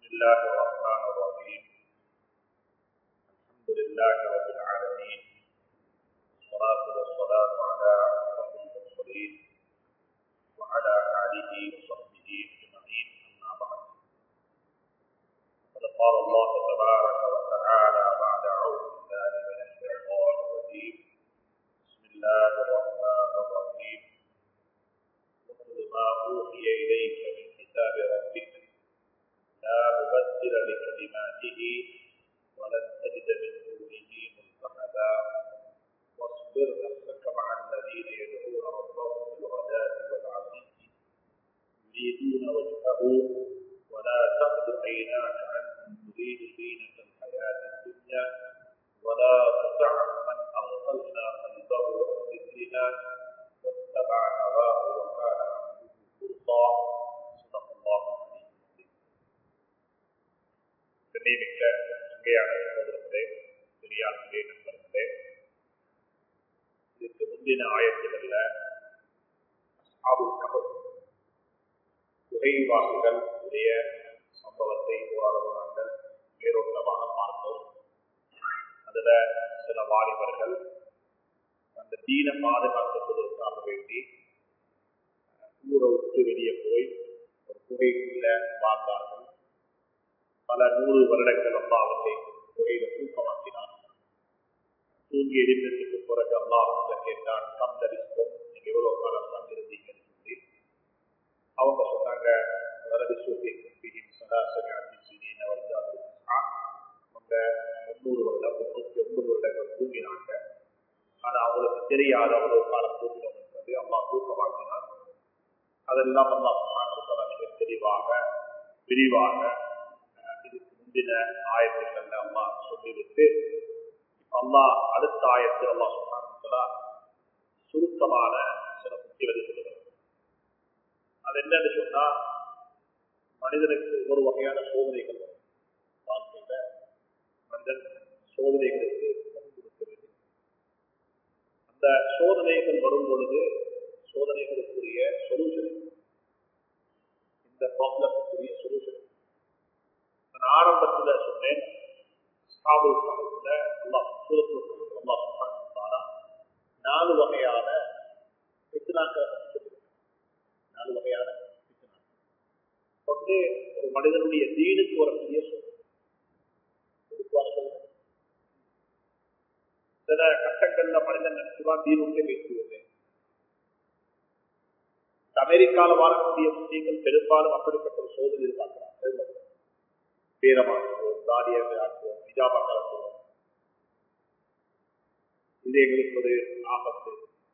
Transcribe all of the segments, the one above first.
الله الرحمن الرحيم الحمد لله رب العالمين والصلاة والسلام على أشرف المرسلين وعلى آله وصحبه أجمعين أما بعد قد قال الله تبارك وتعالى بعد أعوذ بالله من الشيطان الرجيم بسم الله الرحمن الرحيم واتل ما أوحي إليك من كتاب ربك لا مبدل لكلماته ولن تجد من دونه ملتحدا واصبر نفسك مع الذين يدعون ربهم بالغداة والعشي يريدون وجهه ولا تعد عيناك عنهم تريد زينة الحياة الدنيا ولا تطع من أغفلنا قلبه عن ذكرنا واتبع هواه وكان أمره فرطا صدق الله العلي العظيم கண்ணியமிக்க சுங்கையான சகோதரர்களே பெரியார்களே நண்பர்களே இதுக்கு முந்தின ஆயத்தில அஸ்ஹாபுல் கஹப் குகைவாசிகள் உடைய சம்பவத்தை ஓரளவு நாங்கள் மேலோட்டமாக பார்த்தோம் அதுல சில வாலிபர்கள் அந்த தீன பாதுகாப்பதற்காக வேண்டி ஊரை விட்டு வெளியே போய் ஒரு குகைக்குள்ள வாழ்ந்தார்கள் பல நூறு வருடங்கள் அல்லா அவர்களை குகையில தூக்கமாக்கினார் தூங்கி எழுந்ததுக்கு பிறகு அல்லா அவங்களை கேட்டான் கம் தரிசனம் நீங்க எவ்வளவு காலம் தங்கிருந்தீங்கன்னு சொல்லி அவங்க சொன்னாங்க வரது சூட்டி கும்பியின் சராசரி அஞ்சு அவங்க முன்னூறு வருடம் முன்னூத்தி ஒன்பது வருடங்கள் தூங்கினாங்க ஆனா அவங்களுக்கு தெரியாத அவ்வளவு காலம் தூங்கினோம் என்பது அம்மா தூக்கமாக்கினார் அதெல்லாம் அல்லா சுகானத்தலா மிக தெளிவாக விரிவாக இதுக்கு முந்தின ஆயத்துக்கள்ல அம்மா சொல்லிவிட்டு அம்மா அடுத்த ஆயத்தில் அல்லா சுகானத்தலா சுருக்கமான சில முக்கியதை சொல்லுகிறது அது என்னன்னு சொன்னா மனிதனுக்கு ஒரு வகையான சோதனைகள் வரும் வாழ்க்கையில மனிதன் சோதனைகளுக்கு கொடுக்க வேண்டும் அந்த சோதனைகள் வரும் பொழுது சோதனைகளுக்குரிய சொல்யூஷன் இந்த ப்ராப்ளத்துக்குரிய சொல்யூஷன் நான் ஆரம்பத்தில் சொன்னேன் சாபுல் காலத்தில் அல்லா சூரத்து அல்லா சுகானா நாலு வகையான பித்னாக்களை நாலு வகையான பித்னா ஒன்று ஒரு மனிதனுடைய தீனுக்கு வரக்கூடிய சோதனை சில கட்டங்கள்ல மனிதன் நினைச்சுதான் தீனுக்கே பேசுவது அமெரிக்காவில் வாழக்கூடிய முஸ்லீம்கள் பெரும்பாலும் அப்படிப்பட்ட ஒரு சோதனை எதிர்பார்க்கிறாங்க பேரமாக்குவோம் தாடியை ஆக்குவோம் ஹிஜாபா கலக்குவோம் இது எங்களுக்கு ஒரு ஆபத்து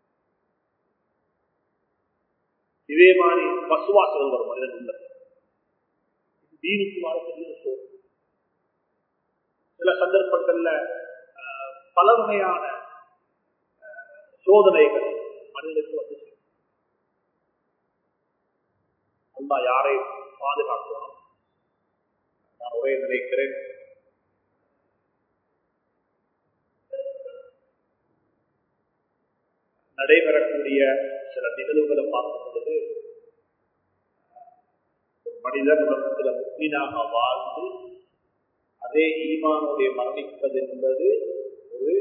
இதே மாதிரி பசுவாசல் ஒரு மனிதன் உள்ள தீனுக்கு வாழக்கூடிய சோதனை சில சந்தர்ப்பங்கள்ல பல வகையான சோதனைகள் மனிதனுக்கு வந்து அல்லா யாரை பாதுகாக்கணும் நான் ஒரே நினைக்கிறேன் நடைபெறக்கூடிய சில நிகழ்வுகளை பார்க்கும் பொழுது மனிதன் உலகத்தில் முக்மீனாக வாழ்ந்து அதே ஈமானுடைய மரணிப்பது என்பது ஒரு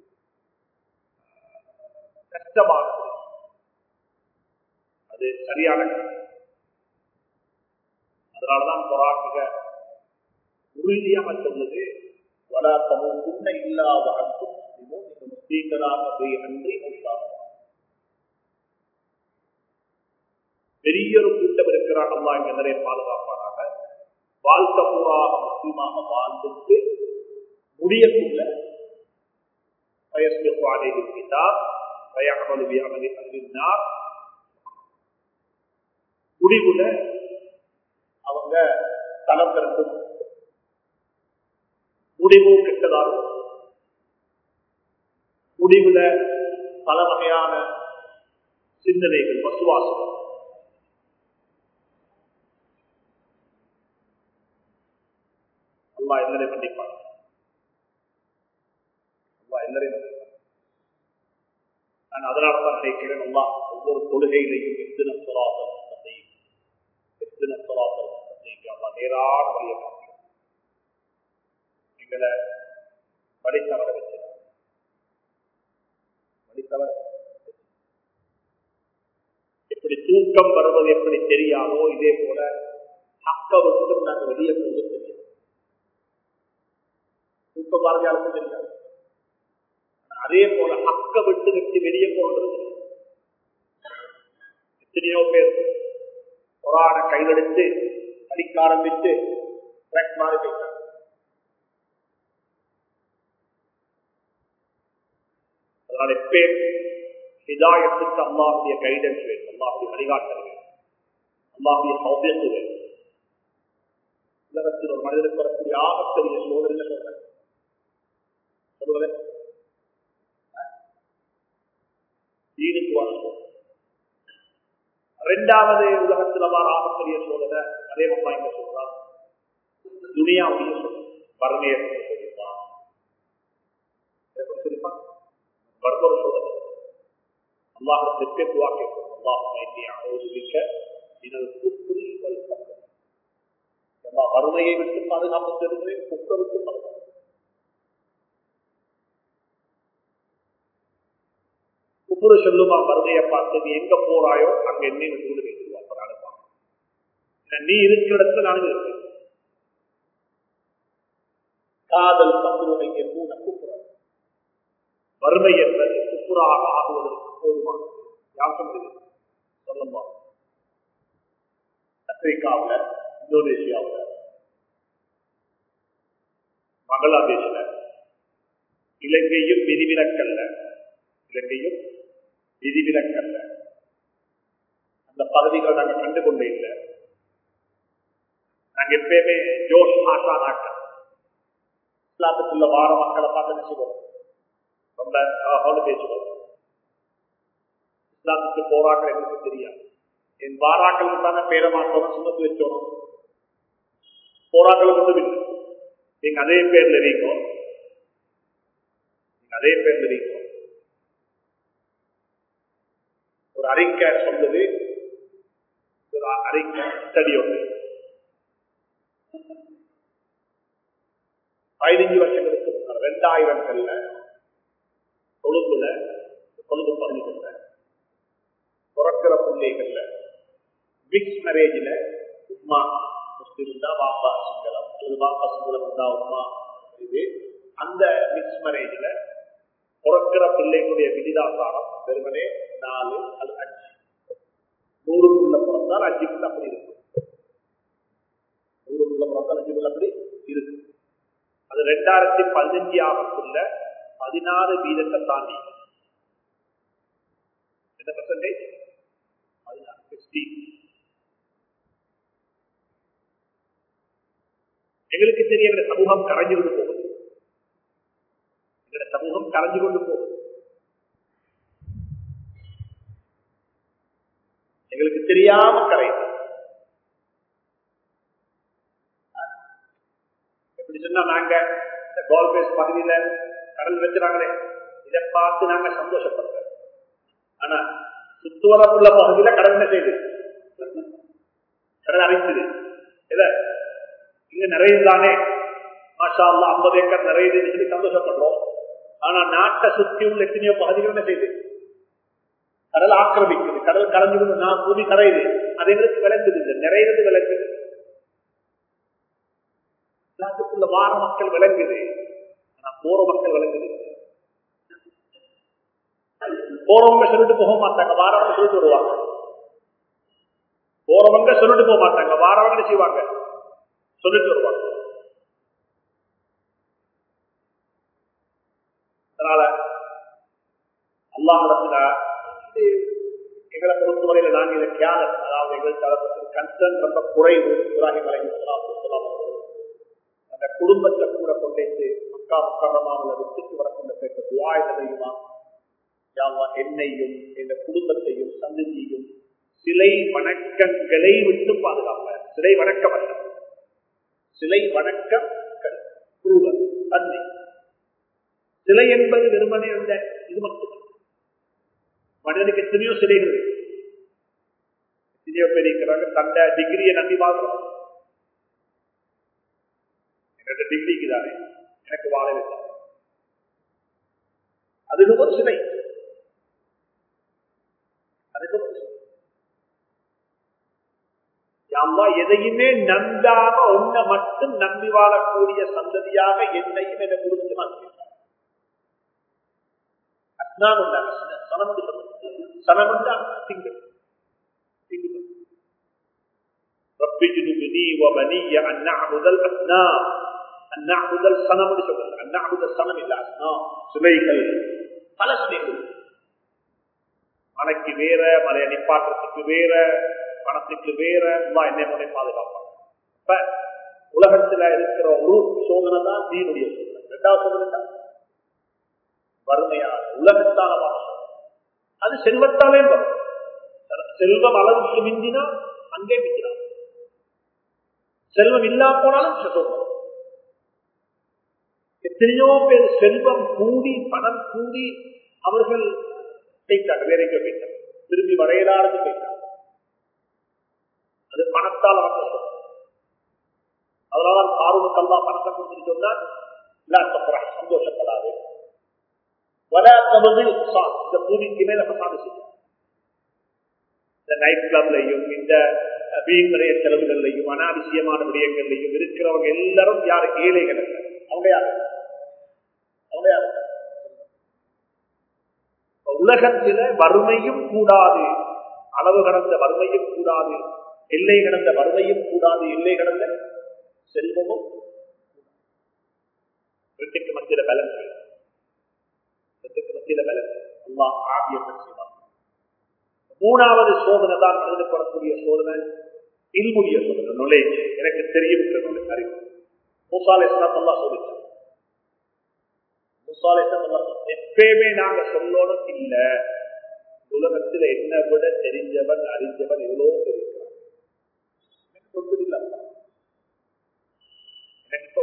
கஷ்டமானது அது சரியான அதனாலதான் பொறாமிக உறுதியாக சொல்லுது வளாத்தமும் உண்மை இல்லாத அன்பும் நீங்க முஸ்லீம்களாகவே அன்றி உண்டாகும் பெரிய ஒரு கூட்டம் இருக்கிறார் அல்லா இங்க நிறைய பாதுகாப்பானாக வாழ்க்கை பூராக முஸ்லீமாக வாழ்ந்துட்டு முடியக்குள்ள வயசு அடைகின்றார் வயகமலுவி அமலி அறிவினார் முடிவுல அவங்க தளம் திறக்கும் முடிவு கெட்டதாக முடிவுல பல வகையான சிந்தனைகள் வசுவாசம் அல்லா எல்லாரையும் மன்னிப்பாங்க அல்லா எல்லாரையும் மன்னிப்பாங்க நான் அதனால தான் நினைக்கிறேன் அல்லா ஒவ்வொரு தொழுகையிலையும் எத்தனை சொலாசல் எத்தனை சொலாசல் அல்லா நேரான வழியை காட்டி எங்களை வழி தவற வச்சிடார் வழி தவற எப்படி தூக்கம் வருவது எப்படி தெரியாதோ இதே போல ஹக்க விட்டு நாங்கள் வெளியே போவது தெரியாது தூக்கம் பார்வையாளுக்கும் தெரியாது அதே போல ஹக்க விட்டு விட்டு வெளியே போகிறது தெரியாது. எத்தனையோ பேர் கொரான கையெடுத்து படிக்க ஆரம்பித்து ட்ரக் மாறி போயிட்டாங்க அதனால எப்பேர் ஹிதாயத்துக்கு அல்லாவுடைய கைடன்ஸ் வேணும் அல்லாவுடைய வழிகாட்டல் வேணும் அல்லாவுடைய சௌபியத்து வேணும் உலகத்தில் ஒரு மனிதனுக்கு வரக்கூடிய ஆகப்பெரிய சோதனை சொல்றேன் சொல்லுவதே தீனுக்கு வரணும் ரெண்டாவது உலகத்தில் வர ஆகப்பெரிய சோதனை அதே அம்மா இங்க சொல்றான் துனியாவுடைய சோதனை வறுமையை சொல்லியிருப்பான் சொல்லிப்பான் வர்ம சோதனை அல்லாஹத்திற்கு துவா கேட்கும் அல்லாஹ் ஆலோசிக்க இதன் குப்புரி வைப்பாங்க எல்லா வறுமையை விட்டு பாதுகாப்பு தருகிறேன் குப்பை விட்டு பாதுகாப்பு குப்புரு சொல்லுமா வறுமையை பார்த்து நீ எங்க போறாயோ அங்க என்னை விட்டு வைத்துருவா அனுப்பான் நீ இருக்கிற இடத்துல நான் இருக்கேன் காதல் தத்துவமை எப்பூன கூப்பிடுறாங்க வறுமை என்பது குப்புராக ஆகுவதற்கு போதுமானது யார் சொல்றது சொல்லமா ஆப்பிரிக்காவில் இந்தோனேஷியாவில் பங்களாதேஷ்ல இலங்கையும் விதிவிலக்கல்ல இலங்கையும் விதிவிலக்கல்ல அந்த பகுதிகள் நாங்கள் கண்டு கொண்டே இல்லை நாங்க எப்பயுமே ஜோஷ் ஆஷா நாட்கள் இஸ்லாத்துக்குள்ள வார மக்களை பார்த்து நினைச்சுக்கோம் ரொம்ப அழகாக பேசுவோம் இஸ்லாத்துக்கு போராட்டம் எங்களுக்கு தெரியாது என் வாராக்களுக்கு தானே பேர மாற்றணும் சுமத்து வச்சோம் போராட்டம் ஒன்றும் இல்லை நீங்க அதே பேர்ல இருக்கோ நீங்க அதே பேர்ல இருக்கோ ஒரு அறிக்கை சொல்லுது ஒரு அறிக்கை ஸ்டடி ஒன்று பதினஞ்சு வருஷங்களுக்கு முன்னாடி ரெண்டாயிரங்கள்ல கொழும்புல கொழும்பு பகுதிகளில் பிறக்கிற பிள்ளைகள்ல மிக்ஸ் மேரேஜ்ல உமா முஸ்லிம் தான் பாப்பா சிங்களம் ஒரு பாப்பா சிங்களம் வந்தா உமா இது அந்த மிக்ஸ் மேரேஜ்ல பிறக்கிற பிள்ளைகளுடைய விகிதாசாரம் வெறுமனே நாலு அது அஞ்சு நூறுக்குள்ள பிறந்தால் அஞ்சுக்குள்ள அப்படி இருக்கும் நூறுக்குள்ள பிறந்தால் அஞ்சுக்குள்ள அப்படி இருக்கு அது ரெண்டாயிரத்தி பதினஞ்சு ஆகக்குள்ள பதினாறு வீதத்தை தாண்டி என்ன பர்சன்டேஜ் பதினாறு சிக்ஸ்டீன் எங்களுக்கு தெரிய எங்க சமூகம் கரைஞ்சு கொண்டு போகுது எங்க சமூகம் கரைஞ்சு கொண்டு போகுது எங்களுக்கு தெரியாம கரையுது எப்படி சொன்னா நாங்க இந்த கோல்பேஸ் பகுதியில கடல் வச்சுறாங்களே இதை பார்த்து நாங்க சந்தோஷப்படுறோம் ஆனா சுத்துவரப்புள்ள பகுதியில கடல் என்ன செய்யுது கடல் அரைக்குது இல்ல இங்க நிறையுதானே மாஷா அல்லா ஐம்பது ஏக்கர் நிறையுதுன்னு சொல்லி சந்தோஷப்படுறோம் ஆனா நாட்டை சுத்தி உள்ள எத்தனையோ பகுதிகள் என்ன செய்யுது கடல் ஆக்கிரமிக்குது கடல் கரைஞ்சு நான் பூமி கரையுது அது எங்களுக்கு விளங்குது இல்லை நிறையிறது விளங்குது நாட்டுக்குள்ள வார மக்கள் விளங்குது ஆனா போற மக்கள் விளங்குது போறவங்க சொல்லிட்டு போக மாட்டாங்க வாரவங்க சொல்லிட்டு வருவாங்க போறவங்க சொல்லிட்டு போக மாட்டாங்க வாரவங்க என்ன செய்வாங்க சொல்லிட்டு வருவாங்க அதனால அல்லாஹிடத்துல எங்களை பொறுத்தவரையில நாங்கள் இதை தியானம் அதாவது எங்களுக்கு அதை பற்றி கன்சர்ன் ரொம்ப குறைவு இப்ராஹிம் அலைஹிஸ்ஸலாம் அந்த குடும்பத்தை கூட கொண்டு மக்கா முக்கரமாவில் விட்டுட்டு வரக்கூடிய கேட்ட துவா என்ன தெரியுமா யாவா என்னையும் எந்த குடும்பத்தையும் சந்ததியையும் சிலை வணக்கங்களை விட்டு பாதுகாப்ப சிலை வணக்கமல்ல சிலை வணக்கங்கள் குருவன் தந்தை சிலை என்பது வெறுமனே அந்த இது மட்டும் மனிதனுக்கு எத்தனையோ சிலைகள் இருக்கு எத்தனையோ பேர் இருக்கிறாங்க தந்த டிகிரியை நம்பி பார்க்கிறோம் என்னோட டிகிரிக்கு தானே எனக்கு வாழவில்லை அதுக்கு ஒரு சிலை அதுக்கு ஒரு சிலை அம்மா எதையுமே நம்பாம ஒன்ன மட்டும் நம்பி வாழக்கூடிய சந்ததியாக என்னையும் என்னை கொடுத்து மாற்றினார் அஸ்னான் உண்டாங்க சனமுண்டு சனமுண்டா திங்கள் رب اجنبني وبني ان نعبد الاصنام ان نعبد الصنم சொல்றது ان نعبد الصنم இல்ல அஸ்னாம் சிலைகள் பல சிலைகள் மலைக்கு வேற மலையை நிப்பாட்டுறதுக்கு வேற பணத்துக்கு வேற என்னை முறை பாதுகாப்பாங்க இப்ப உலகத்துல இருக்கிற ஒரு சோதனை தான் தீனுடைய சோதனை இரண்டாவது சோதனை தான் வறுமையான உலகத்தால அது செல்வத்தாலே வரும் செல்வம் அளவுக்கு மிஞ்சினா அங்கே மிஞ்சினா செல்வம் இல்லா போனாலும் சோதனை எத்தனையோ பேர் செல்வம் கூடி பணம் கூடி அவர்கள் போயிட்டாங்க வேற எங்க போயிட்டாங்க திரும்பி வரையலானது போயிட்டாங்க அது பணத்தால் வந்த சொல் அதனால ஆர்வக்கெல்லாம் பணத்தை கொடுத்துட்டு சொன்னால் சந்தோஷப்படாது இந்த பூமிக்கு மேல பிரசாத செய்யும் இந்த நைட் கிளப்லையும் இந்த வீண்முறைய செலவுகள்லையும் அனாவசியமான விடயங்கள்லையும் இருக்கிறவங்க எல்லாரும் யாரு ஏழைகள் அல்ல அவங்க யாரு அவங்க யாரு உலகத்தில வறுமையும் கூடாது அளவு கடந்த வறுமையும் கூடாது எல்லை கடந்த வறுமையும் கூடாது எல்லை கடந்த செல்வமும் ரெண்டுக்கு மத்தியில பலன் ரெண்டுக்கு மத்தியில பலன் அல்லா ஆகியத்தை செய்வார் மூணாவது சோதனை தான் எழுதப்படக்கூடிய சோதனை இல்முடிய சோதனை நுழைஞ்சு எனக்கு தெரியும் அறிவு மூசாலை அல்லா சோதிச்சார் மூசாலை எப்பயுமே நாங்க சொல்லணும் இல்ல உலகத்துல என்ன விட தெரிஞ்சவன் அறிஞ்சவன் எவ்வளவு இருக்கிறான் எனக்கு சொல்றதில்ல எனக்கு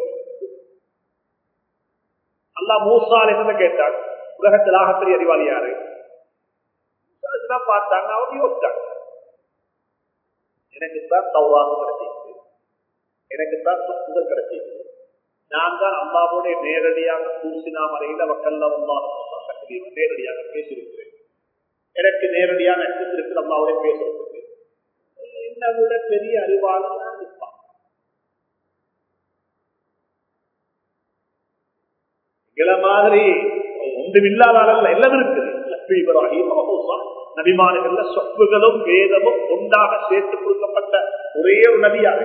அல்லா மூசால் என்ன கேட்டான் உலகத்தில் ஆகப்பெரிய அறிவாளி யாரு பார்த்தாங்க அவங்க யோசிச்சாங்க எனக்கு தான் தௌராது கிடைச்சிருக்கு எனக்கு தான் சுத்தல் கிடைச்சிருக்கு நான் தான் அம்மாவோட நேரடியாக பூசினா மறையில வக்கல்ல அம்மா நேரடியாக பேசியிருக்கிறேன் எனக்கு நேரடியான அக்சஸ் இருக்குது அம்மாவோட பேசுறதுக்கு என்னை விட பெரிய அறிவாளர் நான் இருப்பான் எங்களை மாதிரி ஒன்றும் இல்லாத அளவில் எல்லாம் இருக்குது நபிமானங்கள்ல சொப்புகளும் வேதமும் ஒன்றாக சேர்த்து கொடுக்கப்பட்ட ஒரே ஒரு நபியாக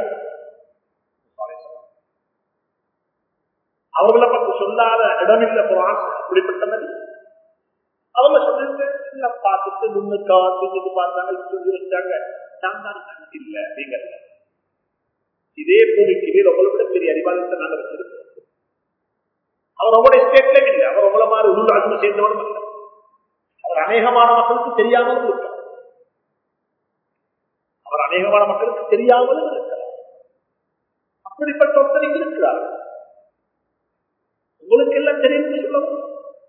அவர்களை பற்றி சொல்லாத இடமில்ல குரான் அப்படிப்பட்ட நபி அவங்க சொல்லுங்க பார்த்துட்டு முன்னு காத்து பார்த்தாங்க சொல்லி வச்சாங்க நான் தான் இல்ல நீங்க இதே பூமிக்கு மேல் உங்களை விட பெரிய அறிவாளத்தை நாங்கள் வச்சிருக்கோம் அவர் உங்களுடைய ஸ்டேட்ல இல்லை அவர் உங்களை மாதிரி உள்ள அன்பு சேர்ந்தவரும் இல்லை அவர் அநேகமான மக்களுக்கு தெரியாமலும் இருக்கார் அவர் அநேகமான மக்களுக்கு தெரியாமலும் இருக்கிறார் அப்படிப்பட்ட ஒருத்தருக்கு இருக்கிறார் உங்களுக்கு எல்லாம் தெரியும் சொல்லவும்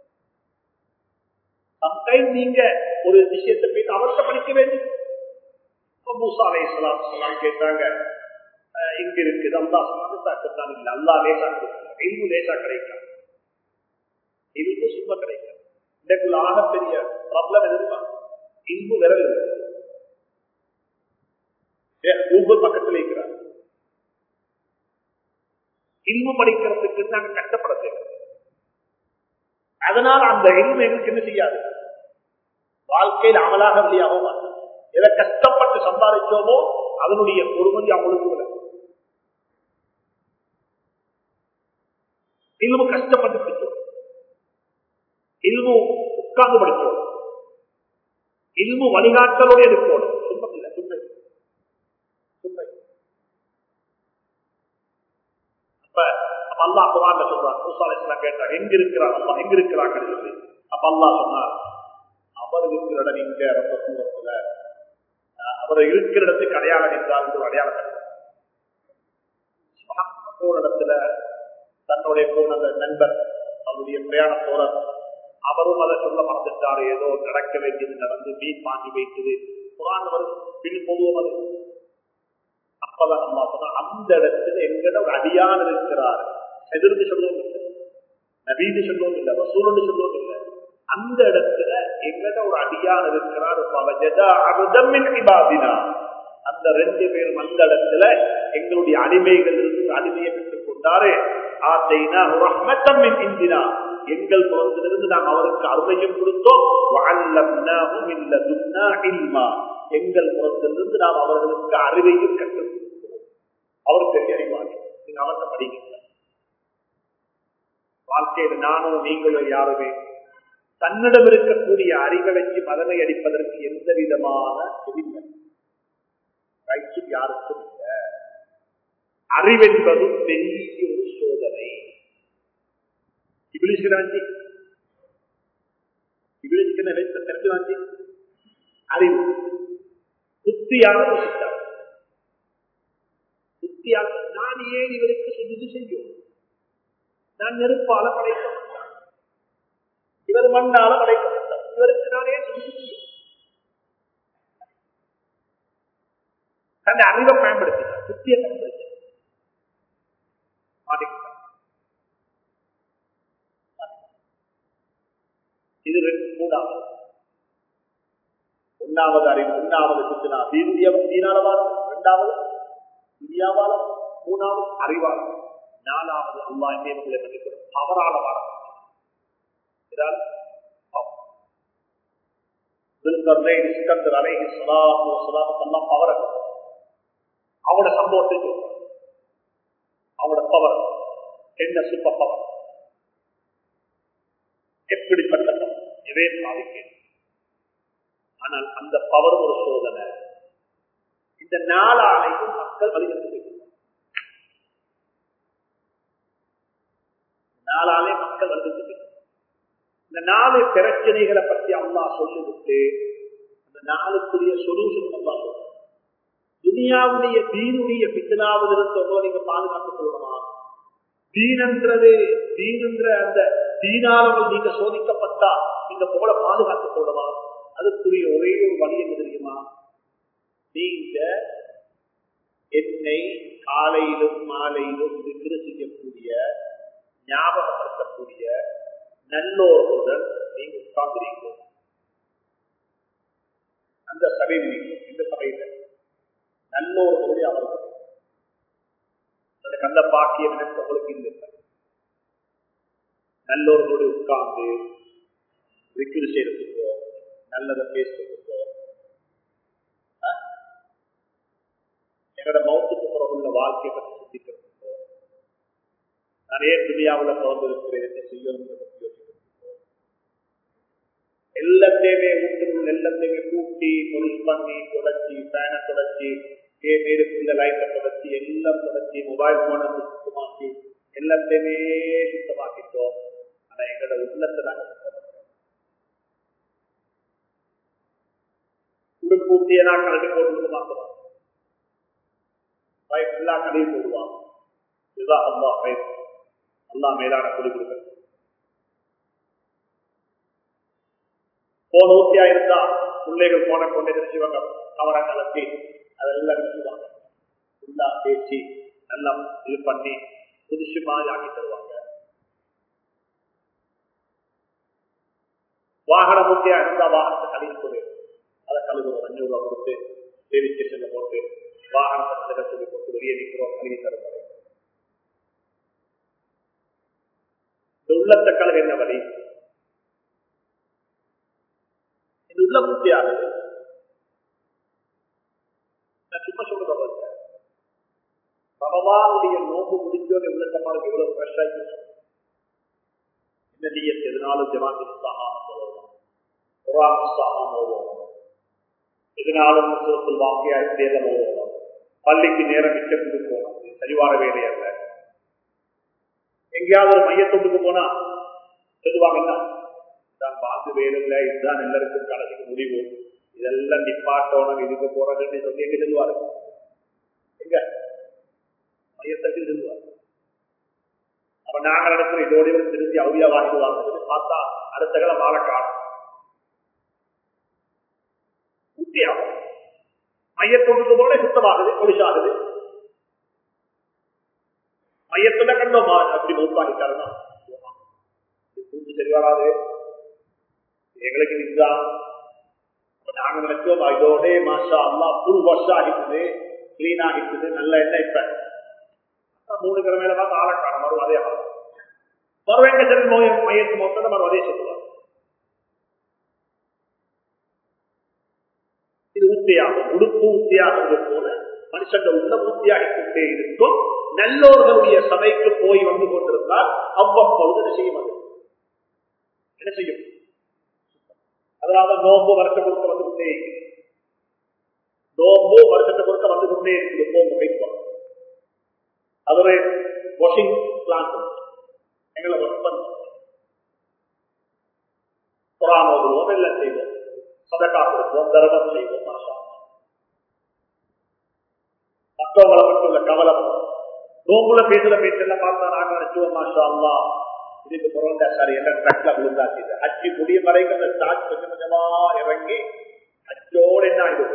சம்டைம் நீங்க ஒரு விஷயத்தை போயிட்டு அவர்கிட்ட படிக்க வேண்டும் மூசா அலை இஸ்லாம் கேட்டாங்க இங்க இருக்குது அல்லா தாக்கத்தான் இல்லை அல்லா லேசா கொடுக்கல இல்பு லேசா கிடைக்காது இல்பு சும்மா கிடைக்காது இதற்குள்ள ஆகப்பெரிய ப்ராப்ளம் எதுமா இல்பு விரல் கூகுள் பக்கத்தில் இருக்கிறார் இல்பு படிக்கிறதுக்கு நாங்க கஷ்டப்பட தேவை அதனால் அந்த எல்மு எங்களுக்கு என்ன செய்யாது வாழ்க்கையில் அமலாக வெளியாகவும் மாட்டோம் எதை கஷ்டப்பட்டு சம்பாதிச்சோமோ அதனுடைய பொறுமதி அவங்களுக்கு இல்மு கஷ்டப்பட்டு படிச்சோம் இல்மு உட்கார்ந்து படிச்சோம் இல்மு வழிகாட்டலோட இருக்கணும் சும்மா இல்லை சும்மை சும்மை அப்ப அல்லா குரான் சொல்றான் மூசாலை கேட்டார் எங்க இருக்கிறார் அல்லா எங்க இருக்கிறாங்க சொல்லி அப்ப அல்லா சொன்னார் அவர் இருக்கிற இடம் இங்க ரொம்ப தூரத்துல அவர் இருக்கிற இடத்துக்கு அடையாளம் என்றால் ஒரு அடையாளம் போன இடத்துல தன்னுடைய போன அந்த நண்பர் அவருடைய பிரயாண தோழர் அவரும் அதை சொல்ல மறந்துட்டார் ஏதோ நடக்க வேண்டியது நடந்து மீன் வாங்கி வைத்தது குரான் வரும் பின் பொதுவும் அது அப்பதான் அம்மா சொன்னா அந்த இடத்துல எங்கட ஒரு அடியான் இருக்கிறார் எதிர்த்து சொல்லுவோம் நபீது சொல்லுவோம் இல்ல ரசூலுன்னு சொல்லுவோம் இல்ல அந்த இடத்துல எங்கட ஒரு அடியான் இருக்கிறார் பவஜதா அபுதம்மின் இபாதினா அந்த ரெண்டு பேரும் அந்த இடத்துல எங்களுடைய அடிமைகள் இருந்து அடிமையை பெற்றுக் கொண்டாரு ஆத்தைனா ரஹ்மத்தம் இந்தினா எங்கள் புறத்திலிருந்து நாம் அவருக்கு அருமையும் கொடுத்தோம் வஅல்லம்னாஹு மின் லதுன்னா இல்மா எங்கள் புறத்திலிருந்து நாம் அவர்களுக்கு அறிவையும் கற்றுக் கொடுத்தோம் அவர் பெரிய அறிவாளி நீங்க அவர்கிட்ட படிக்கிறீங்க வாழ்க்கையில நானும் நீங்களும் யாருமே தன்னிடம் இருக்கக்கூடிய அறிவை வச்சு மதனை அடிப்பதற்கு எந்த விதமான எதிர்ப்பு ரைட்ஸும் யாருக்கும் இல்லை அறிவென்பதும் பெரிய ஒரு சோதனை இபிலிசுகிறாஞ்சி இபிலிசுக்கு வைத்த தெரிஞ்சுவாஞ்சி அறிவு புத்தியாக யோசித்தார் புத்தியாக நான் ஏன் இவருக்கு சுஜிது செய்யும் நான் நெருப்பால படைக்கப்பட்டான் இவர் மண்ணால படைக்கப்பட்டார் இவருக்கு நானே சுஜிது செய்யும் தன்னை அறிவை பயன்படுத்தினார் புத்தியை பயன்படுத்தினார் மாட்டிக்கிட்டார். இது ரெண்டு மூணாவது ஒன்னாவது அறிவு ஒன்னாவது சுத்தினா தீனாலவாதம் இரண்டாவது துனியாவாலம் மூணாவது அறிவாளம் நாலாவது அல்லா இந்தியர்களை மதிப்பிடும் பவரால வாரம் இதால் இஸ்கந்தர் அலைஹி ஸலாத்து வஸலாம் எல்லாம் பவரை அவனோட சம்பவத்தை சொல்றான் அவனோட பவர் என்ன சூப்பர் பவர் எப்படிப்பட்ட பவர் இதே பாதிக்க ஆனால் அந்த பவர் ஒரு சோதனை இந்த நாளாலையும் மக்கள் வழிநடத்தி நாளாலே மக்கள் வழிநடத்தி இந்த நாலு பிரச்சனைகளை பற்றி அல்லா சொல்லிவிட்டு அந்த நாளுக்குரிய சொல்யூஷன் அல்லா சொல்றான் துனியாவுடைய தீனுடைய பித்தனாவதிலிருந்து உங்களை நீங்க பாதுகாத்துக் கொள்ளணுமா தீனன்றது தீனன்ற அந்த தீனாளர்கள் நீங்க சோதிக்கப்பட்டா நீங்க போல பாதுகாத்துக் கொள்ளணுமா அதுக்குரிய ஒரே ஒரு வழி என்ன தெரியுமா நீங்க என்னை காலையிலும் மாலையிலும் விக்கிர செய்யக்கூடிய ஞாபகப்படுத்தக்கூடிய நல்லோர்களுடன் நீங்க உட்கார்ந்துறீங்க அந்த சபையில் நீங்க இந்த சபையில நல்லோர்களுடைய அவர்கள் எனக்கு அந்த பாக்கியம் எனக்கு உங்களுக்கு இல்லை நல்லோர்களோடு உட்கார்ந்து விக்கிரி செய்யறதுக்கோ நல்லதை பேசுறதுக்கோ என்னோட மௌத்துக்கு பிறகு உள்ள வாழ்க்கையை பற்றி சிந்திக்கிறதுக்கோ நிறைய துணியாவில் பிறந்திருக்கிறேன் என்ன செய்யணும் பற்றி யோசிக்கிறதுக்கோ எல்லாத்தையுமே வீட்டுக்குள்ள எல்லாத்தையுமே கூட்டி பொலிஸ் பண்ணி தொடச்சி ஃபேனை தொடச்சி ஏ வீடுக்குள்ள லைட்டை தொடச்சி எல்லாம் தொடச்சி மொபைல் போனை சுத்தமாக்கி எல்லாத்தையுமே சுத்தமாக்கிட்டோம் ஆனா எங்களோட உள்ளத்தை நாங்கள் சுத்தமாக்கோம் உடுப்பூட்டியை நான் கலந்து போட்டு மாத்துறோம் ஃபுல்லா கழுவி போடுவான் இதுதான் அல்லா பயன் அல்லா மேலான குடி கொடுக்கிறது போன ஊத்தியா இருந்தா பிள்ளைகள் போன கொண்டு செய்வாங்க கவரை கலத்தி அதெல்லாம் செய்வாங்க ஃபுல்லா பேசி நல்லா இது பண்ணி புதுசு மாதிரி ஆக்கி தருவாங்க வாகன மூட்டையா இருந்தா வாகனத்தை கழுவி கொடு அதை கழுவுறோம் அஞ்சு ரூபா கொடுத்து தேவி ஸ்டேஷன்ல போட்டு வாகனத்தை கழுக சொல்லி போட்டு வெளியே நிற்கிறோம் கழுவி தரும் வரை இந்த உள்ளத்தை கழுக என்ன வழி இந்த உள்ள மூட்டையானது நான் சும்மா சொல்றத ரமவானுடைய நோம்பு முடிஞ்சோட உள்ளத்தை பாருங்க எவ்வளவு ஃப்ரெஷ் ஆகி இந்த நீயத்து எதனாலும் ஜமாத்தி உற்சாகாம போவோம் குரான் உற்சாகாம போவோம் எதனாலும் முஸ்லத்தில் வாக்கியா தேர்தல் போவோம் பள்ளிக்கு நேரம் மிச்சம் கொடுப்போம் இது சரிவான வேலை அல்ல எங்கேயாவது ஒரு மையத்தொண்டுக்கு போனா சொல்லுவாங்க என்ன தான் பார்த்து வேலையில்லை இதுதான் எல்லாருக்கும் கடைசிக்கு முடிவு இதெல்லாம் நிப்பாட்டோணும் இதுக்கு போறதுன்னு சொல்லி எங்க சொல்லுவாரு எங்க மையத்தட்டில் சொல்லுவார் அப்ப நாங்க நடக்கிற இதோட திருப்பி அவுரியா வாங்கிடுவாங்க பார்த்தா அடுத்த கல மாலை காணும் உத்தியாகும் மையத்தொண்டுக்கு போல சுத்தமாகுது பொலிசாகுது மையத்துல கண்டோமா அப்படி மூத்தாடிக்காரனா இது சரி வராது எங்களுக்கு இதுதான் நாங்க நினைச்சோம் இதோட மாஷா அல்லா புல் வாஷ் ஆகிட்டுது கிளீன் ஆகிட்டுது நல்ல எண்ணெய் இப்ப மூணு கிழமையில தான் ஆளக்கான மறு அதே ஆகும் மறுவேங்க சரி நோய் மையத்து மொத்தம் மறு அதே சொல்லுவார் இது ஊத்தியாகும் உடுப்பு ஊத்தியாகிறது போல மனுஷன் உள்ள ஊத்தியாகி கொண்டே இருக்கும் நல்லோர்களுடைய சபைக்கு போய் வந்து கொண்டிருந்தால் அவ்வப்பொழுது என்ன செய்ய மாட்டேன் என்ன செய்யும் அதனால நோம்பு வருஷம் கொடுக்க வந்து கொண்டே இருக்குது நோம்பு வருஷத்தை கொடுக்க வந்து கொண்டே இருக்குது போங்க போயிட்டு அது ஒரு வாஷிங் பிளான்ட் எங்களை ஒர்க் பண்ணுவோம் குரான் ஓதுவோம் எல்லாம் செய்வோம் சதக்கா கொடுப்போம் தர்மம் செய்வோம் மாஷா மற்றவங்களை மட்டும் கவலை நோம்புல பேசுற பேச்செல்லாம் பார்த்தா நாங்க நினைச்சுவோம் மாஷா அல்லா இதுக்கு புறந்தா சரி எல்லாம் ட்ரக்ல விழுந்தாச்சு அச்சு முடிய வரைக்கும் அந்த ஸ்டார்ட் கொஞ்சம் கொஞ்சமா இறங்கி அச்சோடு என்ன ஆயிடும்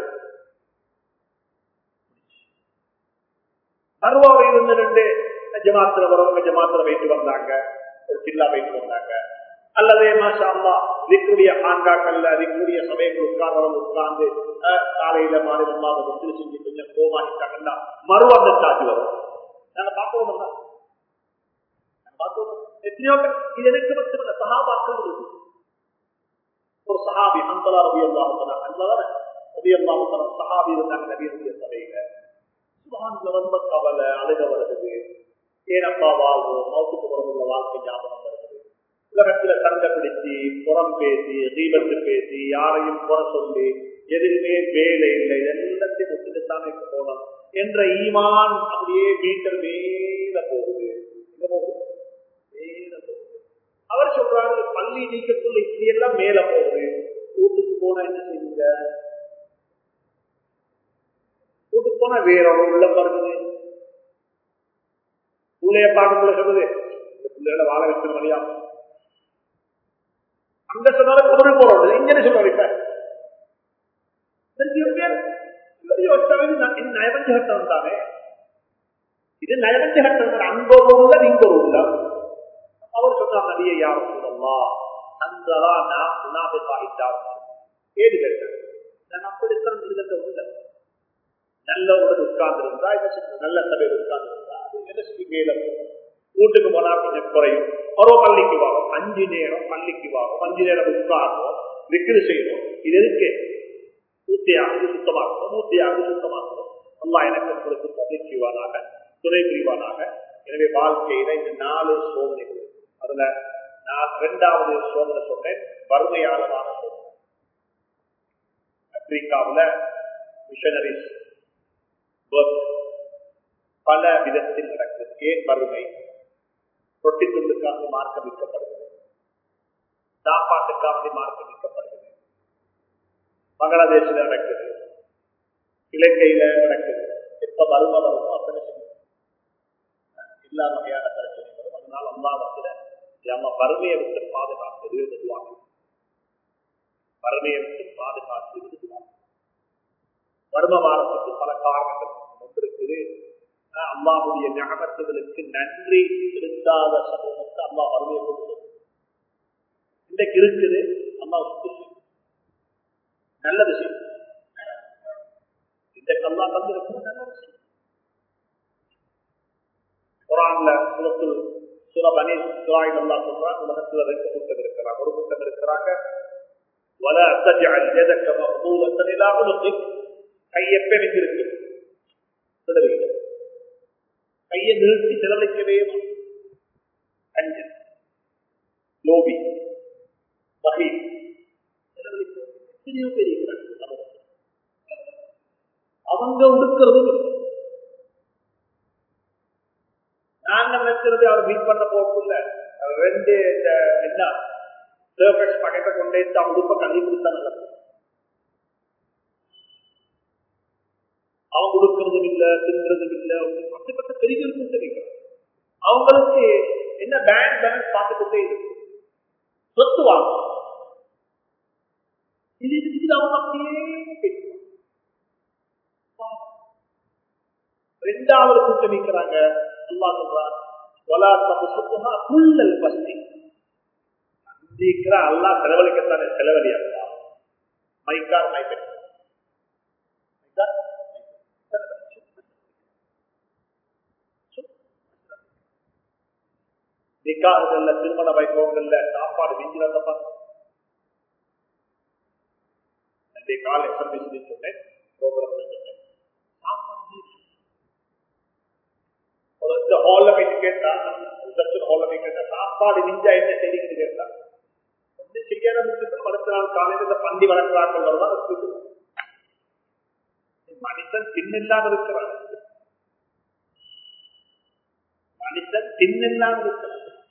மருவாவை இருந்து ரெண்டு ஜமாத்துல வரவங்க ஜமாத்துல வைத்து வந்தாங்க ஒரு சில்லா வைத்து வந்தாங்க அல்லது மாஷா அல்லா இதுக்குரிய ஆண்டாக்கள்ல அதுக்குரிய சபைகள் உட்கார்ந்தவங்க உட்கார்ந்து காலையில மாநிலமாக வந்து செஞ்சு கொஞ்சம் கோமாகிட்டாங்கன்னா மறு அந்த சாட்சி வரும் நாங்க பார்ப்போம் பார்த்தோம் எத்தனையோ இது எனக்கு மட்டுமல்ல சகாபாக்கள் இருக்கு ஒரு சஹாபி அந்தலா ரவி அல்லாஹ் அந்தலான ரவி அல்லாஹ் சஹாபி இருந்தாங்க நபியுடைய சபையில சுபான்ல ரொம்ப கவலை அழுக வருது ஏனப்பா வாழ்வோம் மௌத்துக்கு உள்ள வாழ்க்கை ஞாபகம் வருது உலகத்துல சண்டை பிடிச்சி புறம் பேசி தீபத்து பேசி யாரையும் குறை சொல்லி எதுவுமே வேலை இல்லை எல்லாத்தையும் விட்டுட்டுத்தானே போனோம் என்ற ஈமான் அப்படியே மீட்டர் மேல போகுது எங்க போகுது மேல போகுது அவர் சொல்றாரு பள்ளி நீக்கத்துள்ள இப்படி எல்லாம் மேல போகுது வீட்டுக்கு போனா என்ன செய்யுங்க வீட்டுக்கு போனா வேற ஒரு உள்ள வருது பிள்ளைய பார்க்கக்குள்ள சொல்லுது இந்த பிள்ளைகளை வாழ வைக்கிற வழியா அந்த சொன்னால குதிரை போறது இங்கே சொல்றாரு இப்ப நயவஞ்சகத்தம் தானே இது நயவஞ்சகத்தம் அங்கொரு உள்ள இங்கொரு உள்ள அவர் சொன்னார் நதியை யாரும் சொல்லலாம் அந்தரா நான் உணாபித்தார் ஏது கேட்டேன் நான் அப்படித்தான் மிருகத்தை உள்ள நல்லவருடன் உட்கார்ந்து இருந்தா நல்ல சபையில் உட்கார்ந்து இருந்தா அது என்ன சொல்லி மேல வீட்டுக்கு போனா கொஞ்சம் குறையும் ஒரு பள்ளிக்கு வாகும் அஞ்சு நேரம் பள்ளிக்கு வாகும் அஞ்சு நேரம் உட்காருவோம் விக்கிரி செய்வோம் இது எதுக்கு ஊத்தியாவது சுத்தமாக்குவோம் ஊத்தியாவது சுத்தமாக்குவோம் அல்லா எனக்கு உங்களுக்கு பதில் செய்வானாக துணை புரிவானாக எனவே வாழ்க்கையில இந்த நாலு சோதனைகள் அதுல நான் இரண்டாவது சோதனை சொன்னேன் வறுமையாளமான சோதனை ஆப்பிரிக்காவில் மிஷனரிஸ் பல விதத்தில் நடக்கிறது ஏன் வறுமை ரொட்டி துண்டுக்காக மார்க்கம் விற்கப்படுகிறது சாப்பாட்டுக்காக மார்க்கம் விற்கப்படுகிறது பங்களாதேஷில் நடக்குது இலங்கையில நடக்குது எப்ப வறுமை வருமோ அப்படி எல்லா வகையான பிரச்சனை வரும் அதனால அம்மாவத்துல நம்ம வறுமையை விட்டு பாதுகாப்பது எதுவாக வறுமையை விட்டு பாதுகாப்பது எதுவாக வறுமை வாரத்துக்கு பல காரணங்கள் ஒன்று இருக்குது அம்மாவுடைய ஞாபகத்துகளுக்கு நன்றி செலுத்தாத சமூகத்தை அம்மா வறுமையை கொடுத்து இன்றைக்கு இருக்குது அம்மா நல்ல விஷயம் இந்த கல்லா தந்திருக்கும் நல்ல விஷயம் குரான்ல சுரத்தில் சுர பனி சுராய் நல்லா சொல்றாங்க உலகத்துல ரெண்டு கூட்டம் இருக்கிறாங்க ஒரு கூட்டம் இருக்கிறாங்க வல அத்தஜால் எதற்கு மகூலத்தன் இல்லாமல் கையெப்ப எனக்கு இருக்கு விடவில்லை கையை நிறுத்தி செலவழிக்கவே கஞ்சன் லோபி வகை செலவழிக்க எத்தனையோ பேர் இருக்கிறாங்க அவங்க உடுக்கிறது நாங்க நினைக்கிறது அவர் மீட் பண்ண போக்குள்ள ரெண்டு இந்த என்ன சர்ஃபஸ் பக்கத்தை கொண்டே தான் உடுப்ப கல்வி கொடுத்தா நல்லது அவங்க கொடுக்கறதும் இல்ல தின்றதும் இல்ல அப்படிப்பட்ட பெரிய கூட்டம் அவங்களுக்கு என்ன பேங்க் பேலன்ஸ் பார்த்துக்கிட்டே இருக்கு சொத்து வாங்க இது இது அவங்க அப்படியே பேசுவாங்க ரெண்டாவது கூட்டம் நிற்கிறாங்க அல்லா சொல்றார் புல்லல் பஸ்தி சீக்கிரம் அல்லா செலவழிக்கத்தானே செலவழி அல்லா மைக்கார் மைக்கெட் நிக்காகங்கள்ல திருமண வைபவங்கள்ல சாப்பாடு விஞ்சினதப்பா இன்றைய கால எஸ்எம்பி சொன்னேன் ப்ரோக்ராம் சொன்னேன் சாப்பாடு ஒரு ஹால்ல போயிட்டு கேட்டா ஹால்ல போய் கேட்டா சாப்பாடு மிஞ்சா என்ன செய்யுங்கன்னு கேட்டா வந்து செய்யாத முடிச்சுட்டு அடுத்த நாள் காலையில் இந்த பண்டி வளர்க்கிறார்கள் வருதான் வச்சுட்டு மனிதன் தின்னில்லாம இருக்கிறான் மனிதன் தின்னில்லாம இருக்கிறான்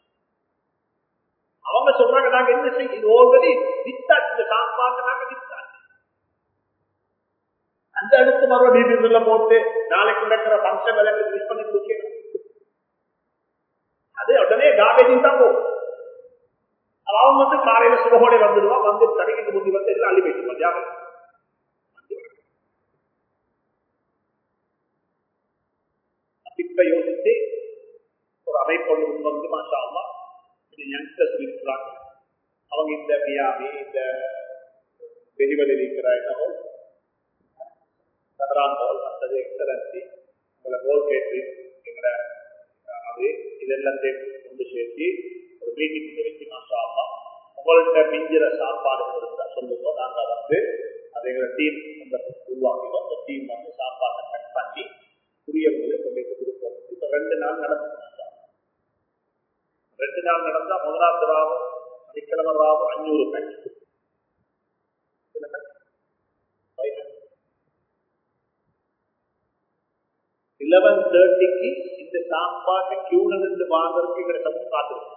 அவங்க சொல்றாங்க நாங்க என்ன செய்ய ஓல்ரெடி வித்தாச்சு இந்த சாப்பாடு நாங்க வித்தாச்சு அந்த அடுத்து மறுபடியும் வீட்டுல போட்டு நாளைக்கு நடக்கிற ஃபங்க்ஷன் எல்லாம் மிஸ் பண்ணி கொடுக்கணும் அது உடனே காவேஜின் தான் போகும் அவன் வந்து காலையில சுபகோடை வந்துடுவான் வந்து கடைக்கு முந்தி வந்து எல்லாம் அள்ளி போயிட்டு யாரும் இப்ப யோசித்து ஒரு அமைப்பு ஒன்று வந்து மாஷா யங்ஸ்டர்ஸ் இருக்கிறாங்க அவங்க இந்த மியாமி இந்த வெளிவெளி இருக்கிற என்னவோ நகரான் போல் மற்றது எக்ஸலன்சி உங்களை கோல் கேட்டு எங்களை அது இதெல்லாம் கொண்டு சேர்த்து ஒரு மீட்டிங் வச்சு மாஷா உங்கள்கிட்ட மிஞ்சிற சாப்பாடு இருந்தா சொல்லுங்க நாங்க வந்து அதை எங்களை டீம் அந்த உருவாக்கினோம் அந்த டீம் வந்து சாப்பாட்டை கட் பண்ணி புரியவங்களை கொண்டு போய் கொடுப்போம் இப்ப ரெண்டு நாள் நடந்து ரெண்டு நாள் நடந்தா முதலாவது ராவு சனிக்கிழமை ராவு அஞ்சூறு பேக் இலவன் தேர்ட்டிக்கு இந்த சாப்பாட்டை கியூல இருந்து வாங்குறதுக்கு எங்களை சமூகம் காத்துருக்கோம்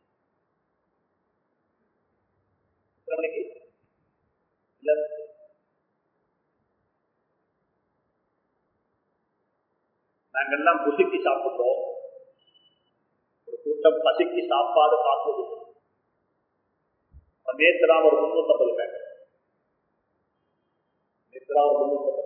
நாங்கெல்லாம் புசிக்கு சாப்பிடுறோம் ஒரு கூட்டம் பசிக்கு சாப்பாடு காப்பது நேத்திரா ஒரு முன்னூத்தம்பது பேக் நேத்திரா ஒரு முன்னூத்தம்பது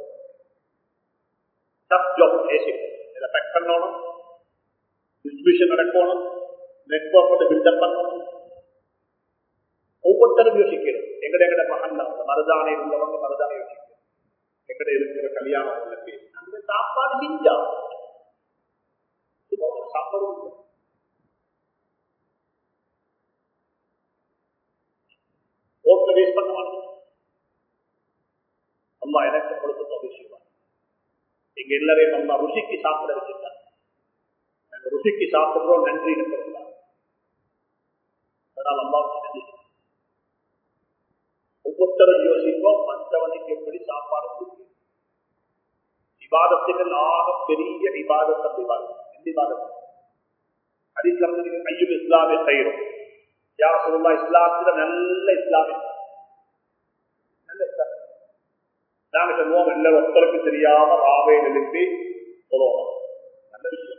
டப் ஜாப் ஏசி இதை பேக் பண்ணணும் டிஸ்ட்ரிபியூஷன் நடக்கணும் நெட்ஒர்க் வந்து பில்டப் பண்ணணும் ஒவ்வொருத்தரும் யோசிக்கணும் எங்கட எங்கட மகன் அந்த மருதானை உள்ளவங்க மருதானை யோசிக்கணும் எங்கட இருக்கிற கல்யாணம் உள்ள பேர் அந்த சாப்பாடு மிஞ்சா சாப்பாடு ஓட்ட வேஸ்ட் பண்ண மாட்டோம் அம்மா எனக்கு கொடுத்த விஷயம் எங்க எல்லாரையும் அம்மா ருசிக்கு சாப்பிட வச்சுட்டாங்க நாங்க ருசிக்கு சாப்பிடுறோம் நன்றி இருக்கிறோம் அதனால் அம்மாவுக்கு நன்றி ஒவ்வொருத்தரும் யோசிப்போம் மற்றவனுக்கு எப்படி சாப்பாடு கொடுக்கும் விவாதத்துக்கு ஆக பெரிய விவாதத்தை விவாதம் எந்த விவாதம் அடிக்கலந்து ஐயும் இஸ்லாமிய செய்யறோம் யார் சொல்லுவா இஸ்லாத்துல நல்ல இஸ்லாமிய நல்ல இஸ்லாம் நாங்க சொல்லுவோம் எல்லாரும் ஒருத்தருக்கு தெரியாம ராவே எழுப்பி சொல்லுவோம் நல்ல விஷயம்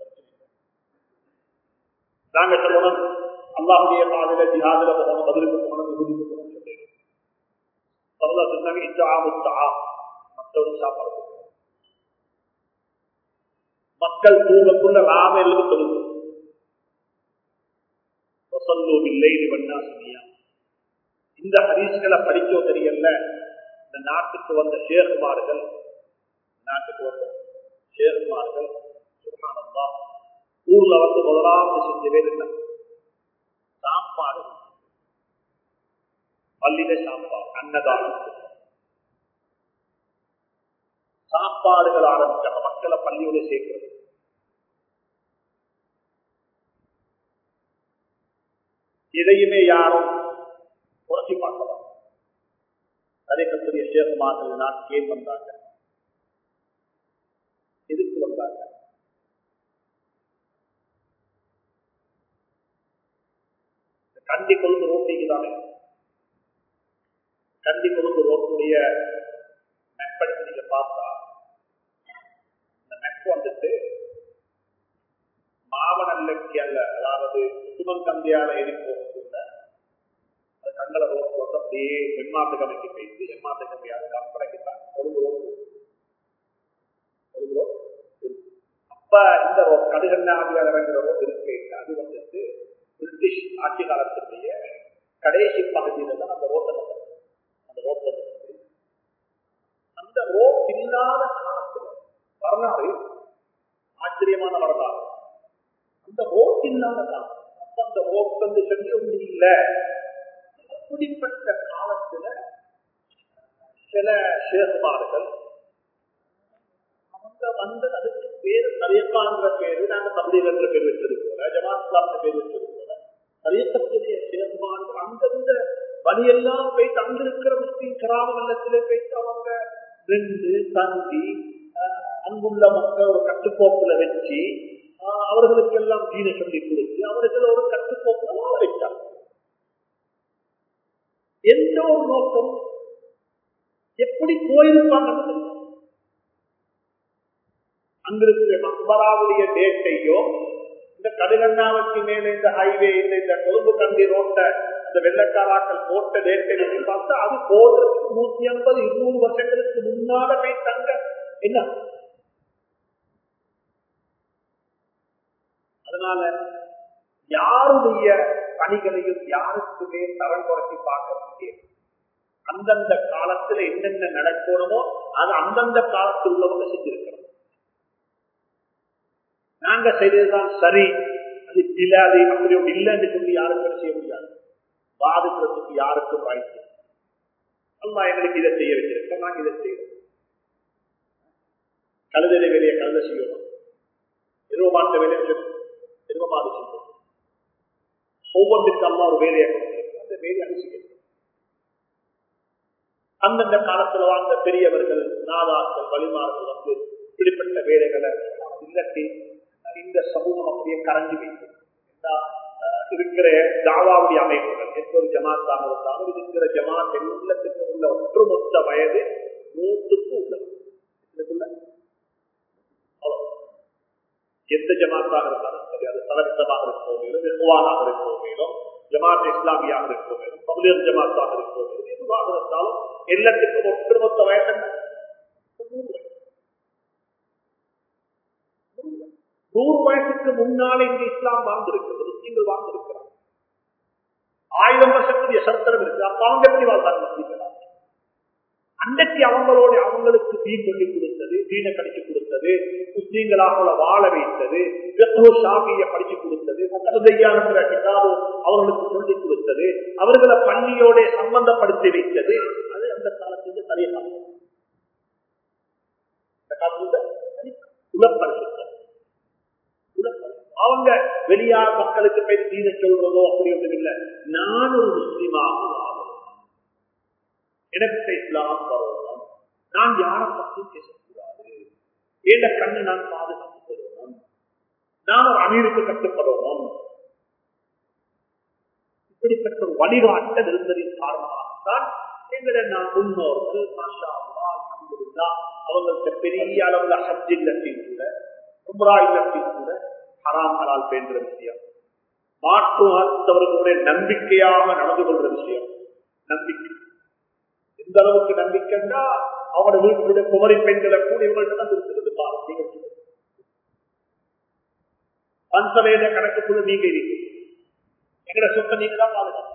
நாங்க சொல்லணும் அல்லாஹுடைய பாதையில ஜிஹாதுல போகணும் பதிலுக்கு போகணும் விகுதிக்கு போகணும் சொல்லிடுவோம் சரதா சொன்னாங்க இந்த ஆமுத்தா மற்றொரு சாப்பாடு மக்கள் தூங்கக்குள்ள ராம எழுது சொல்லுங்க வசல்லூவில்லை வண்ணாசினியா இந்த ஹரீஸ்களை படிக்கோ தெரியல இந்த நாட்டுக்கு வந்த ஷேர்குமார்கள் நாட்டுக்கு வந்த ஷேர்குமார்கள் சுகானந்தா ஊர்ல வந்து முதலாவது செஞ்ச வேலை என்ன சாப்பாடு பள்ளியில சாப்பாடு அன்னதானம் சாப்பாடுகள் ஆரம்பிச்சாங்க மக்களை பள்ளியோட சேர்க்கிறது இதையுமே யாரும் குறைச்சி பார்க்கலாம் தரைக்கக்கூடிய சேகமார்கள் நாட்டுக்கு ஏன் வந்தாங்க எதுக்கு வந்தாங்க கண்டி கொழுந்து ரோட்டிக்கு தானே கண்டி கொழுந்து ரோட்டுடைய மெப்படித்து நீங்க பார்த்தா இந்த மெப் வந்துட்டு மாவனல்லைக்கு அல்ல அதாவது சுமங்கந்தியால ஏறி போகக்குள்ள அது கங்கல ரோட்டு வந்து அப்படியே வெண்மாட்டு கமைக்கு போயிட்டு வெண்மாட்டு கம்பியாக கம்பளைக்கு தான் கொழுந்து ரோடு கொழுந்து ரோடு அப்ப இந்த ரோட் கடுகண்ணாவியால் இறங்குற ரோடு இருக்கு அது வந்துட்டு பிரிட்டிஷ் ஆட்சி காலத்துடைய இல்லாமதான் அந்த ஓட்டு வந்து சொல்லி ஒண்ணு இல்ல அப்படிப்பட்ட காலத்துல சில சேகுமார்கள் அவங்க வந்து அதுக்கு பேரு தரியக்கான்ற பேரு நாங்க தபிலீகன்ற பேர் வச்சது போல ஜமாத்லாம்ன்ற பேர் வச்சது போல தரியக்கத்துடைய சேகுமார்கள் அந்தந்த வழியெல்லாம் போய் தங்கிருக்கிற முஸ்லீம் கிராம வெள்ளத்திலே போயிட்டு அவங்க ரெண்டு தங்கி அங்குள்ள மக்கள் ஒரு கட்டுக்கோப்புல வச்சு அவர்களுக்கு எல்லாம் தீன சொல்லி கொடுத்து அவர்கள் ஒரு கட்டுக்கோப்புல வாழ வைத்தாங்க எந்த ஒரு நோக்கம் எப்படி போயிருப்பாங்க அங்கிருக்கிற மக்பராவுடைய டேட்டையோ இந்த கடுகண்ணாவுக்கு மேல இந்த ஹைவே இந்த இந்த கொழும்பு கண்டி ரோட்ட இந்த வெள்ளக்காராக்கள் போட்ட டேட்டை பார்த்தா அது போடுறதுக்கு நூத்தி ஐம்பது இருநூறு வருஷங்களுக்கு முன்னால போய் தங்க என்ன அதனால யாருடைய பணிகளையும் யாருக்குமே தரம் குறைச்சி பார்க்க முடியாது அந்தந்த காலத்துல என்னென்ன நடக்கணுமோ அது அந்தந்த காலத்தில் உள்ளவங்க செஞ்சிருக்கிறோம் நாங்க செய்ததுதான் சரி அது இல்ல அது அப்படி ஒன்று இல்லைன்னு சொல்லி யாருக்கும் செய்ய முடியாது வாதிக்கிறதுக்கு யாருக்கும் வாய்ப்பு அம்மா எங்களுக்கு இதை செய்ய வச்சிருக்கோம் நாங்க இதை செய்யறோம் கழுதை வேலையை கழுத செய்யணும் எருவமாட்ட வேலையை செய்யணும் எருவமாடு செய்யணும் ஒவ்வொன்றுக்கு அம்மா ஒரு வேலையை கொடுத்திருக்கோம் அந்த வேலையை அனுப்பிக்கணும் அந்தந்த காலத்துல வாழ்ந்த பெரியவர்கள் நாதாக்கள் வழிமார்கள் வந்து இப்படிப்பட்ட வேலைகளை இல்லத்தி இந்த சமூகம் அப்படியே கரைஞ்சு வைக்கும் இருக்கிற தாவாவுடைய அமைப்புகள் எந்த ஒரு ஜமாத்தாக இருந்தாலும் இருக்கிற ஜமாத் எல்லாத்துக்கு உள்ள ஒற்றுமொத்த வயது நூற்றுக்கு உள்ளது இதுக்குள்ள எந்த ஜமாத்தாக இருந்தாலும் சரி அது சலவித்தமாக இருக்கிறோம் மேலும் வெகுவானாக இருக்கிறோம் மேலும் ஜமாத் இஸ்லாமியாக இருக்கிறோம் மேலும் தமிழர் ஜமாத்தாக இருக்கிறோம் மேலும் எதுவாக இருந்தாலும் எல்லாத்துக்கும் ஒட்டுமொத்த வயசு நூறு வயசுக்கு முன்னாலே இங்கு இஸ்லாம் வாழ்ந்திருக்கிறது முஸ்லீம்கள் வாழ்ந்திருக்கிறார் ஆயிரம் வருஷத்துடைய சரித்திரம் இருக்கு அப்ப அவங்க எப்படி வாழ்ந்தாங்க முஸ்லீம்களா அன்றைக்கு அவங்களோட அவங்களுக்கு தீன் சொல்லி கொடுத்தது தீனை கடிச்சு கொடுத்தது முஸ்லீம்களாக வாழ வைத்தது ஷாபிய படிச்சு கொடுத்தது கருதையானுங்கிற கிதாபு அவர்களுக்கு சொல்லி கொடுத்தது அவர்களை பள்ளியோட சம்பந்தப்படுத்தி வைத்தது அது அந்த காலத்துக்கு சரியாக அந்த காலத்துல உலப்பரிசுத்தம் அவங்க வெளியார் மக்களுக்கு போய் தீன சொல்றதோ அப்படி ஒன்றும் இல்லை நான் ஒரு முஸ்லீமாக வாழணும் எனக்கு இஸ்லாம் வரணும் நான் யாரை பற்றி பேசக்கூடாது ஏண்ட கண்ணு நான் பாதுகாத்துக் கொள்ளணும் நான் ஒரு அமீருக்கு கட்டுப்படணும் இப்படிப்பட்ட ஒரு வழிகாட்டல் இருந்ததின் காரணமாகத்தான் எங்களை நான் முன்னோர்கள் மாஷா அவங்களுக்கு பெரிய அளவுல ஹஜ் இல்லத்தில் கூட உம்ரா இல்லத்தில் கூட ஹராம் ஹலால் பேன்ற விஷயம் மாற்று மருத்துவர்களுடைய நம்பிக்கையாக நடந்து கொள்ற விஷயம் நம்பிக்கை எந்த அளவுக்கு நம்பிக்கைன்னா அவங்களோட வீட்டுடைய குமரி பெண்களை கூட இவங்கள்ட்ட தான் இருக்கிறது பஞ்சவேத கணக்குக்குள்ள நீங்க இருக்கு எங்கட சொத்தை நீங்க தான் பாதுகாப்பு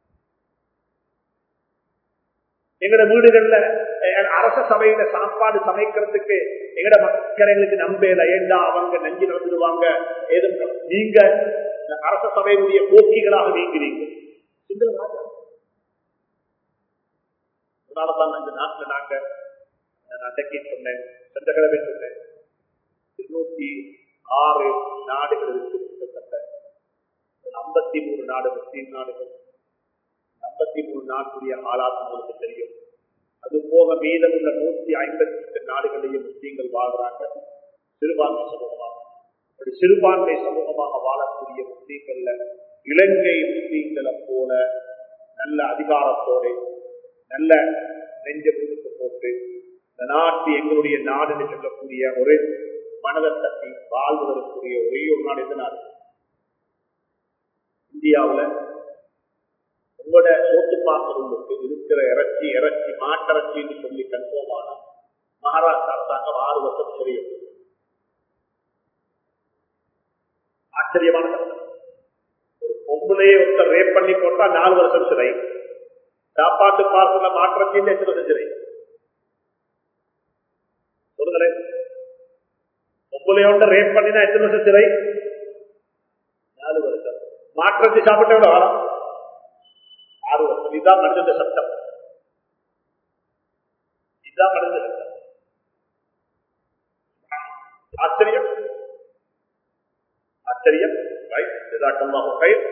எங்கட வீடுகள்ல அரச சபையில சாப்பாடு சமைக்கிறதுக்கு எங்கட மக்கள் எங்களுக்கு நம்பல ஏண்டா அவங்க நஞ்சு நடந்துடுவாங்க ஏதும் நீங்க அரச சபையினுடைய போக்கிகளாக நீங்கிறீங்க சிங்கள ராஜா அதனாலதான் இந்த நாட்டுல நாங்க நான் அன்றைக்கு சொன்னேன் சென்ற கிழமை சொன்னேன் இருநூத்தி ஆறு நாடுகள் இருக்கு கிட்டத்தட்ட ஐம்பத்தி மூணு நாடு முஸ்லீம் நாடுகள் ஐம்பத்தி மூணு நாட்டுடைய ஆளாத்து உங்களுக்கு தெரியும் அது போக மீதம் உள்ள நூத்தி ஐம்பத்தி எட்டு நாடுகளிலேயே முஸ்லீம்கள் வாழ்றாங்க சிறுபான்மை சமூகமாக அப்படி சிறுபான்மை சமூகமாக வாழக்கூடிய முஸ்லீம்கள்ல இலங்கை முஸ்லீம்களை போல நல்ல அதிகாரத்தோட நல்ல நெஞ்ச முழுக்க போட்டு இந்த நாட்டு எங்களுடைய நாடுன்னு சொல்லக்கூடிய ஒரு மனதை தட்டி வாழ்வதற்குரிய ஒரே ஒரு நாடு எந்த நாடு இந்தியாவில் உங்களோட சோத்து பாத்திரங்களுக்கு இருக்கிற இறைச்சி இறைச்சி மாட்டிறைச்சின்னு சொல்லி கன்ஃபார்ம் ஆனா மகாராஷ்டிரா அரசாங்கம் ஆறு வருஷம் சிறையும் ஆச்சரியமான கஷ்டம் ஒரு பொம்பளையே ஒருத்தர் ரேப் பண்ணி போட்டா நாலு வருஷம் சிறை சாப்பாட்டு பார்சல மாற்றத்தின் எத்தனை வருஷம் சிறை சொல்லுங்களேன் பொம்பளையோட ரேப் பண்ணினா எத்தனை வருஷம் சிறை மாற்றத்தை சாப்பிட்ட எவ்வளவு காலம் ஆறு வருஷம் இதுதான் மனித சட்டம் இதுதான் மனித சட்டம் ஆச்சரியம் ஆச்சரியம் ரைட் ஜசாக்கல்லாஹு கைர்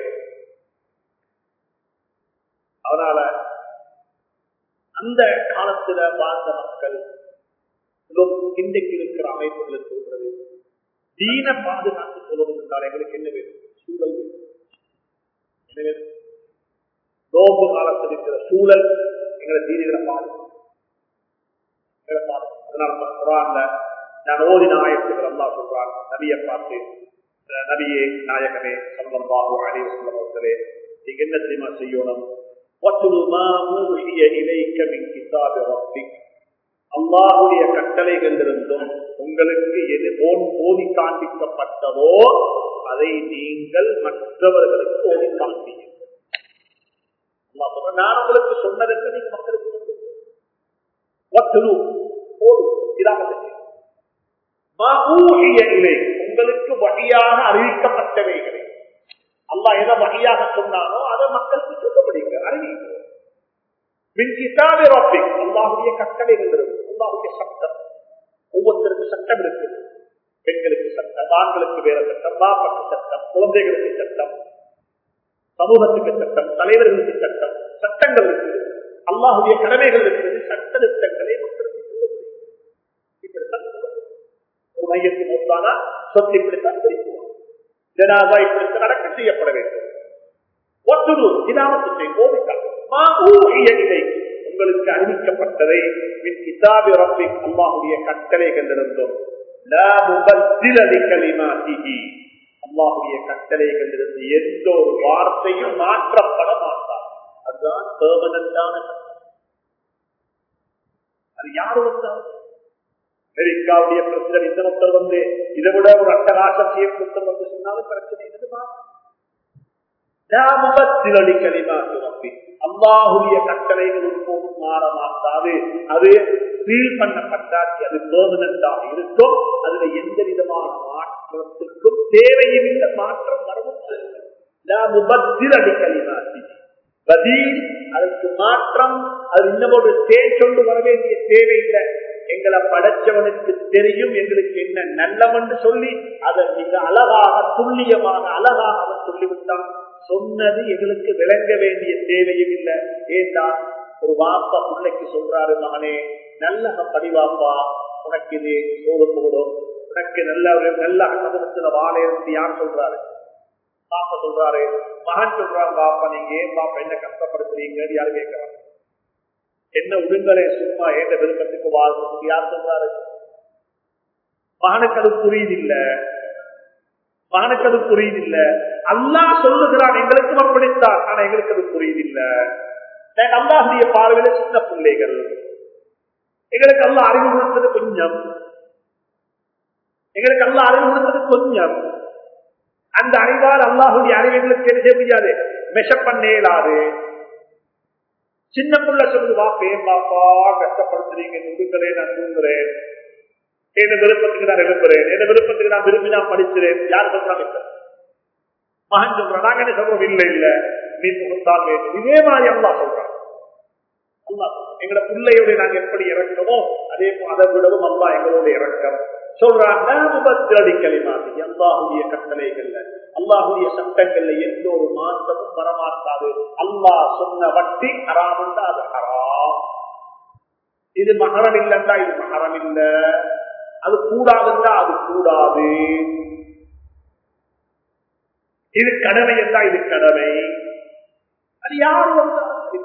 அதனால அந்த காலத்துல வாழ்ந்த மக்கள் இன்றைக்கு இருக்கிற அமைப்புகளை சொல்றது தீன பாதுகாத்து சொல்வது என்றால் எங்களுக்கு என்ன வேணும் சூழல் வேணும் என்ன வேணும் நோம்பு காலத்தில் இருக்கிற சூழல் எங்களை தீனிகளை பாதுகாக்கும் எங்களை பாதுகாக்கும் அதனால குரான்ல நான் ஓதின ஆயத்துகள் எல்லாம் சொல்றான் நபியை பார்த்து நபியே நாயகமே சம்பம் பாபு அலி சொல்லவர்களே நீங்க என்ன தெரியுமா செய்யணும் அல்லாஹுடைய கட்டளைகள் இருந்தும் உங்களுக்கு எது போன் ஓதி காண்பிக்கப்பட்டதோ அதை நீங்கள் மற்றவர்களுக்கு ஓதி காண்பீங்க நான் உங்களுக்கு சொன்னதற்கு நீங்க மக்களுக்கு உங்களுக்கு வழியாக அறிவிக்கப்பட்டவைகளை அல்லா எதை வழியாக சொன்னானோ அதை மக்களுக்கு சொல்லப்படுங்க அறிவிங்க அல்லாஹுடைய கட்டளைகள் இருக்கு அல்லாஹுடைய சட்டம் ஒவ்வொருத்தருக்கும் சட்டம் இருக்கு பெண்களுக்கு சட்டம் ஆண்களுக்கு வேற சட்டம் மாப்பட்டு சட்டம் குழந்தைகளுக்கு சட்டம் சமூகத்துக்கு சட்டம் தலைவர்களுக்கு சட்டம் சட்டங்கள் இருக்கு அல்லாஹுடைய கடமைகள் இருக்கிறது சட்ட திட்டங்களை மக்களுக்கு சொல்ல முடியும் இப்படித்தான் ஒரு மையத்தில் மூத்தானா சொத்து இப்படித்தான் பிரிக்குவோம் ஜனாதா இப்படித்தான் நடக்க செய்யப்பட வேண்டும் ஒட்டுரு இதாமத்து செய்வோம் உங்களுக்கு அறிவிக்கப்பட்டதை கிதாபி ரப்பி அல்லாஹுடைய கட்டளைகள் இருந்தும் அல்லாஹுடைய கட்டளைகள் இருந்து எந்த ஒரு வார்த்தையும் மாற்றப்பட மாட்டார் அதுதான் பெர்மனண்டான அது யாரு வந்தார் அமெரிக்காவுடைய பிரசிடன்ட் இந்த மக்கள் வந்து இதை விட ஒரு அட்டகாசம் செய்யப்பட்ட வந்து சொன்னாலும் பிரச்சனை எதுமா அல்லாஹுடைய கட்டளைகள் ஒருபோதும் மாற மாட்டாது அது சீல் பண்ணப்பட்டாச்சு அது பெர்மனண்டாக இருக்கும் அதுல எந்த விதமான மாற்றத்துக்கும் தேவையில்லை மாற்றம் வரவும் பதில் அதற்கு மாற்றம் அது இன்னமோடு தேன் கொண்டு வர வேண்டிய தேவையில்லை எங்களை படைச்சவனுக்கு தெரியும் எங்களுக்கு என்ன நல்லவன் சொல்லி அதை மிக அழகாக துல்லியமாக அழகாக அவன் சொல்லிவிட்டான் சொன்னது எங்களுக்கு விளங்க வேண்டிய தேவையும் இல்லை ஏண்டா ஒரு வாப்பா பிள்ளைக்கு சொல்றாரு மகனே நல்ல படிவாப்பா உனக்கு இது சோறு போடும் உனக்கு நல்ல ஒரு நல்ல அகமத்துல வாழை இருந்து யார் சொல்றாரு பாப்பா சொல்றாரு மகன் சொல்றாரு பாப்பா நீங்க ஏன் பாப்பா என்ன கஷ்டப்படுத்துறீங்க யாரு கேட்கிறாங்க என்ன உடுங்களே சும்மா ஏந்த விருப்பத்துக்கு வாழ்றதுக்கு யார் சொல்றாரு மகனுக்கு அது புரியுதில்ல மகனுக்கு அது புரியுதில்ல அல்லா சொல்லுகிறான் எங்களுக்கு அப்படித்தான் ஆனா எங்களுக்கு அது புரியுதில்ல அல்லாஹுடைய பார்வையில சின்ன பிள்ளைகள் எங்களுக்கு அல்ல அறிவு கொடுத்தது கொஞ்சம் எங்களுக்கு அல்ல அறிவு கொடுத்தது கொஞ்சம் அந்த அறிவால் அல்லாஹுடைய அறிவுகளுக்கு என்ன செய்ய முடியாது மெஷ பண்ண இயலாது சின்ன புள்ள சொல்லு வாப்பே பாப்பா கஷ்டப்படுத்துறீங்க நுடுங்களே நான் தூங்குறேன் என்ன விருப்பத்துக்கு நான் எழுப்புறேன் என்ன விருப்பத்துக்கு நான் விரும்பி நான் படிக்கிறேன் யார் சொல்றாங்க இப்ப மகன் சொல்றான் நாங்க என்ன சொல்றோம் இல்ல இல்ல நீ முகத்தான் வேண்டும் இதே மாதிரி அல்லா சொல்றான் அல்லா எங்களோட பிள்ளையோட நாங்க எப்படி இறக்கணுமோ அதே அதை விடவும் அல்லா எங்களோட இறக்கம் சொல்றாங்க களிமாதி அல்லாஹுடைய கட்டளைகள்ல அல்லாஹுடைய சட்டங்கள்ல எந்த ஒரு மாற்றமும் வரமாட்டாது அல்லாஹ் சொன்ன வட்டி ஹராமண்டா அது ஹராம் இது மகரம் இல்லைண்டா இது மகரம் இல்ல அது கூடாதுண்டா அது கூடாது இது கடமை என்றா இது கடமை அது யாரு வந்தா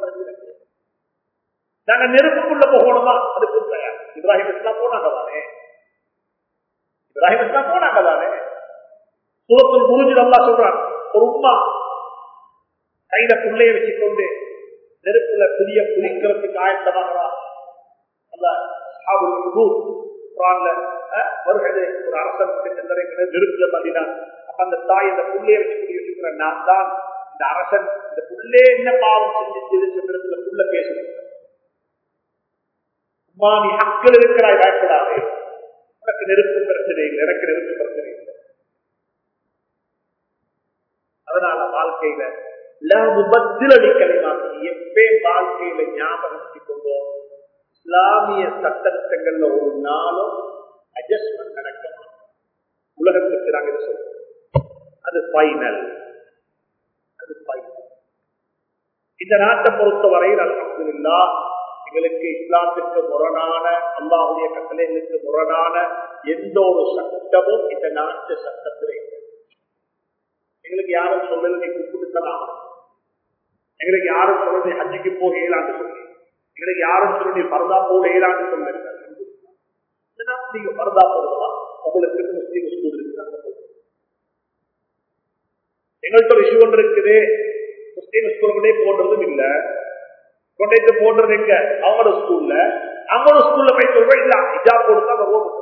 நாங்க நெருப்புக்குள்ள போகணுமா அதுக்கு தயார் இப்ராஹிம் இஸ்லாம் போனாங்க தானே இப்ராஹிம் இஸ்லாம் போனாங்க தானே சூரத்தில் குருஜி நல்லா சொல்றான் ஒரு உமா கையில பிள்ளைய வச்சுக்கொண்டு நெருப்புல புதிய புதிக்கிறதுக்கு ஆயத்தமாகிறா வருகிறது ஒரு அரசன் சென்றடைக்கிற நெருப்புல பாத்தீங்கன்னா அப்ப அந்த தாய் இந்த புள்ளைய வச்சு குடி வச்சுக்கிற நான் தான் இந்த அரசன் இந்த புள்ளே என்ன பாவம் செஞ்சு சென்றத்துல புள்ள பேசணும் அம்மா நீ ஹக்கில் இருக்கிறாய் பயப்படாது உனக்கு நெருப்பு பிரச்சனை இல்லை எனக்கு நெருப்பு பிரச்சனை இல்லை அதனால வாழ்க்கையில முபத்திலடி கலிமாக்கி எப்பே வாழ்க்கையில ஞாபகத்தை கொண்டோம் இஸ்லாமிய சட்டத்திட்டங்கள்ல ஒரு நாளும் அட்ஜஸ்ட்மெண்ட் நடக்க உலகத்துக்கு நாங்கள் சொல்றோம் அது ஃபைனல் அது ஃபைனல் இந்த நாட்டை பொறுத்தவரையில் அலமதுல்லா எங்களுக்கு இஸ்லாத்திற்கு முரணான அல்லாவுடைய கட்டளைகளுக்கு முரணான எந்த ஒரு சட்டமும் இந்த நாட்டு சட்டத்தில் இல்லை எங்களுக்கு யாரும் சொல்லல நீ கூப்பிட்டுத்தலாம் எங்களுக்கு யாரும் சொல்ல நீ ஹஜ்ஜிக்கு போக இயலான்னு சொல்லி எங்களுக்கு யாரும் சொல்ல நீ பரதா போக இயலான்னு சொல்லுங்க இந்த நாட்டு நீங்க பரதா போடலாம் உங்களுக்கு முஸ்லீம் ஸ்கூல் இருக்கு எங்கள்கிட்ட ஒரு இஷ்யூ ஒன்று இருக்குது முஸ்லீம் ஸ்கூல் கொண்டே போடுறதும் இல்ல கொண்டே போடுறது எங்க அவங்களோட ஸ்கூல்ல அவங்களோட ஸ்கூல்ல போய் சொல்றோம் இல்ல ஹிஜா போடுதான் அவங்க ஓடும்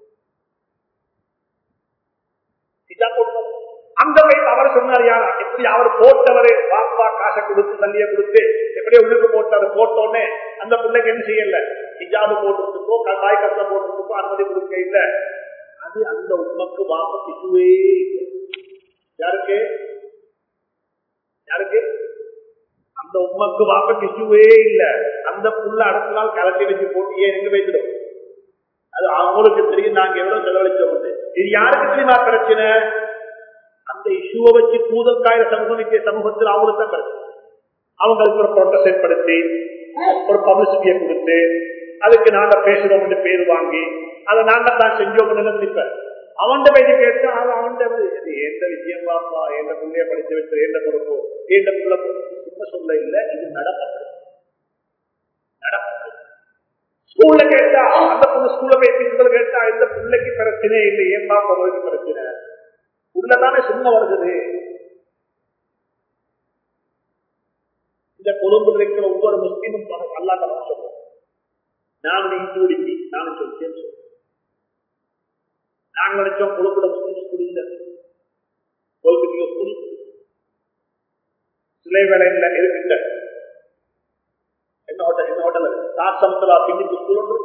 ஹிஜா போடுதான் அங்க போய் அவர் சொன்னார் யாரா எப்படி அவர் போட்டவரு பாப்பா காசை கொடுத்து தள்ளிய கொடுத்து எப்படி உள்ளுக்கு போட்டாரு போட்டோன்னே அந்த பிள்ளைக்கு என்ன செய்யல ஹிஜாபு போட்டுருக்கோ தாய் கஷ்ட போட்டுருக்கோ அனுமதி கொடுக்க இல்ல அது அந்த உண்மைக்கு வாப்ப திட்டுவே இல்லை யாருக்கு யாருக்கு அந்த உண்மைக்கு வாப்ப திட்டுவே இல்ல அந்த புள்ள அடுத்த நாள் கலட்டி வச்சு போட்டு ஏன் எங்க வைத்திடும் அது அவங்களுக்கு தெரியும் நாங்க எவ்வளவு செலவழிச்சோம் இது யாருக்கு தெரியுமா பிரச்சனை அந்த இஷ்யூவை வச்சு பூதக்காயிர சமூகமிக்க சமூகத்தில் அவங்களுக்கு தான் பிரச்சனை அவங்களுக்கு ஒரு ப்ரொட்டஸ் ஏற்படுத்தி ஒரு பப்ளிசிட்டியை கொடுத்து அதுக்கு நாங்க பேசுறோம்னு பேர் வாங்கி அதை நாங்க தான் செஞ்சோம் நினைப்பேன் அவன் பேச்சு கேட்டா அது அவன் எந்த விஷயம் பாப்பா எந்த பிள்ளைய படிச்சு வச்சு எந்த பொறுப்போ எந்த பிள்ளை சும்மா சொல்ல இல்லை இது நடப்பது நடப்பது ஸ்கூல்ல கேட்டா அந்த பொண்ணு ஸ்கூல்ல போய் பிரின்சிபல் கேட்டா இந்த பிள்ளைக்கு பிரச்சனை இல்லை ஏன் பாப்பா உங்களுக்கு பிரச்சனை உள்ளதானே சும்மா வருகிறது இந்த கொழும்புல இருக்கிற ஒவ்வொரு முஸ்லீமும் அல்லாத சொல்றோம் நான் இன்க்ளூடிங் நான் சொல்லிட்டேன் சொல்றேன் நாங்கள் நினைச்சோம் கொழும்புல முஸ்லீம் ஸ்கூல் இல்ல கொழும்புக்கு ஸ்கூல் சிலை வேலையில் இருக்கின்ற என்ன ஹோட்டல் என்ன ஹோட்டல் தார் சமுத்திரா பின்னிக்கு ஸ்கூல் ஒன்று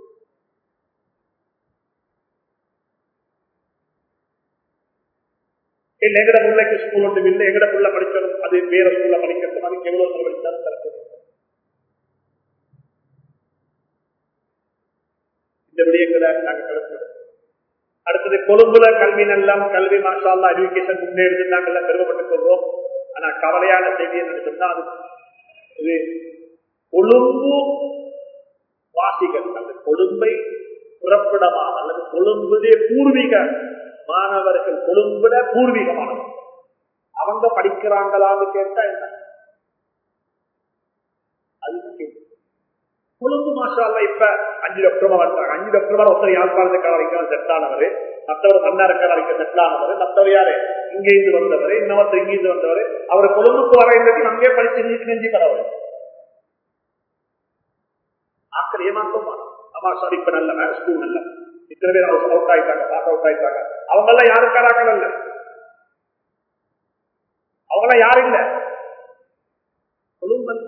இல்ல எங்கட பிள்ளைக்கு ஸ்கூல் ஒன்று இல்லை எங்கட பிள்ளை படிக்கணும் அது வேற ஸ்கூல்ல படிக்கிறது அதுக்கு எவ்வளவு செலவழித்தாலும் தரது இந்த விடயங்களை நாங்கள் கலந்துக்கிறோம் அடுத்தது கொழும்புல கல்வி எல்லாம் கல்வி மாஷால்லா எஜுகேஷன் முன்னேறி நாங்கள் பெருமைப்பட்டுக் கொள்வோம் ஆனா கவலையான செய்தி என்னன்னு சொன்னா அது இது கொழும்பு வாசிகள் அந்த கொழும்பை புறப்படமாக அல்லது கொழும்புடைய பூர்வீக மாணவர்கள் கொழும்புல பூர்வீகமானவர்கள் அவங்க படிக்கிறாங்களான்னு கேட்டா என்ன அது கொழும்பு மாஷால இப்ப அஞ்சு டாக்டர்மா வந்தாங்க அஞ்சு டாக்டர்மா ஒருத்தர் யாழ்ப்பாணத்துக்கார வைக்கிற செட்டானவர் மற்றவர் மன்னாருக்கார வைக்கிற செட்டானவர் மற்றவர் யாரு இங்க இருந்து வந்தவர் இன்னொருத்தர் இங்க இருந்து வந்தவர் அவர் கொழும்புக்கு வர இருந்தது அங்கே படிச்சு நீச்சு நெஞ்சு பரவர் ஆக்கள் ஏமாத்தமா அம்மா சாரி இப்ப நல்ல ஸ்கூல் நல்ல இத்தனை பேர் அவுட் ஆயிட்டாங்க பாஸ் அவுட் ஆயிட்டாங்க அவங்க எல்லாம் யாருக்காராக்கள் இல்ல அவங்க எல்லாம் யாரு இல்ல கொழும்பு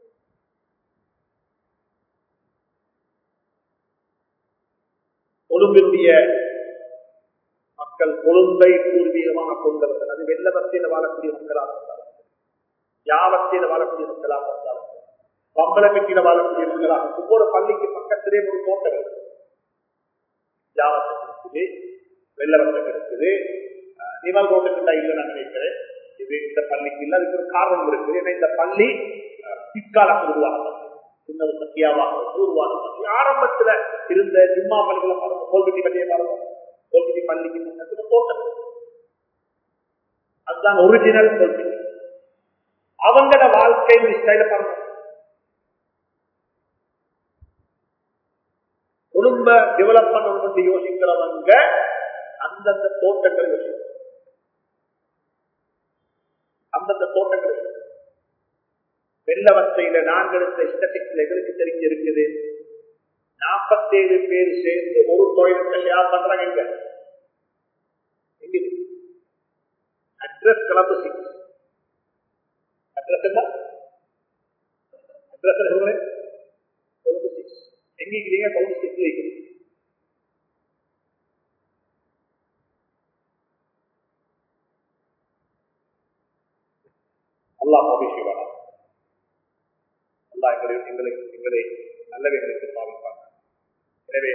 கொழும்பினுடைய மக்கள் கொழும்பை பூர்வீகமாக கொண்டவர்கள் அது வெள்ளவத்தையில் வாழக்கூடிய மக்களாக இருந்தாலும் யாவத்தையில் வாழக்கூடிய மக்களாக இருந்தாலும் பம்பளமெட்டியில வாழக்கூடிய மக்களாக ஒவ்வொரு பள்ளிக்கு பக்கத்திலே ஒரு தோட்டம் இருக்கு யாவத்துக்கு இருக்குது வெள்ளவத்துக்கு இருக்குது நிமல் தோட்டத்துக்கு தான் இல்லை நான் நினைக்கிறேன் இது இந்த பள்ளிக்கு இல்லை அதுக்கு ஒரு காரணம் இருக்குது ஏன்னா இந்த பள்ளி பிற்காலத்தில் உருவாகப்பட்டது சின்ன ஒரு சத்தியாவாக உருவாகப்பட்டது ஆரம்பத்துல இருந்த ஜிம்மா பள்ளிகளை பாருங்க கோல்பட்டி பள்ளியை பாருங்க கோல்பட்டி பள்ளிக்கு பக்கத்துல தோட்டம் அதுதான் ஒரிஜினல் கோல்பட்டி அவங்களோட வாழ்க்கை ஸ்டைல பாருங்க குடும்ப டெவலப் பண்ணணும் யோசிக்கிறவங்க அந்தந்த தோட்டங்கள் யோசிக்கும் அந்தந்த தோட்டங்கள் வெள்ளவத்தையில நான்கு எடுத்த ஸ்டட்டிக்ஸ்ல எங்களுக்கு தெரிஞ்சு இருக்குது நாற்பத்தேழு பேர் சேர்ந்து ஒரு தொழிலத்தை ஷேர் பண்றாங்க எங்க எங்க அட்ரஸ் கிளம்பு சிக்ஸ் அட்ரஸ் என்ன அட்ரஸ் சொல்றேன் கொழும்பு சிக்ஸ் எங்க இருக்கிறீங்க கொழும்பு சிக்ஸ் இருக்கிறீங்க அல்லாஹ் அபிஷேகம் அல்லாஹ் எங்களை எங்களை எங்களை நல்லவைகளுக்கு பாவிப்பாங்க எனவே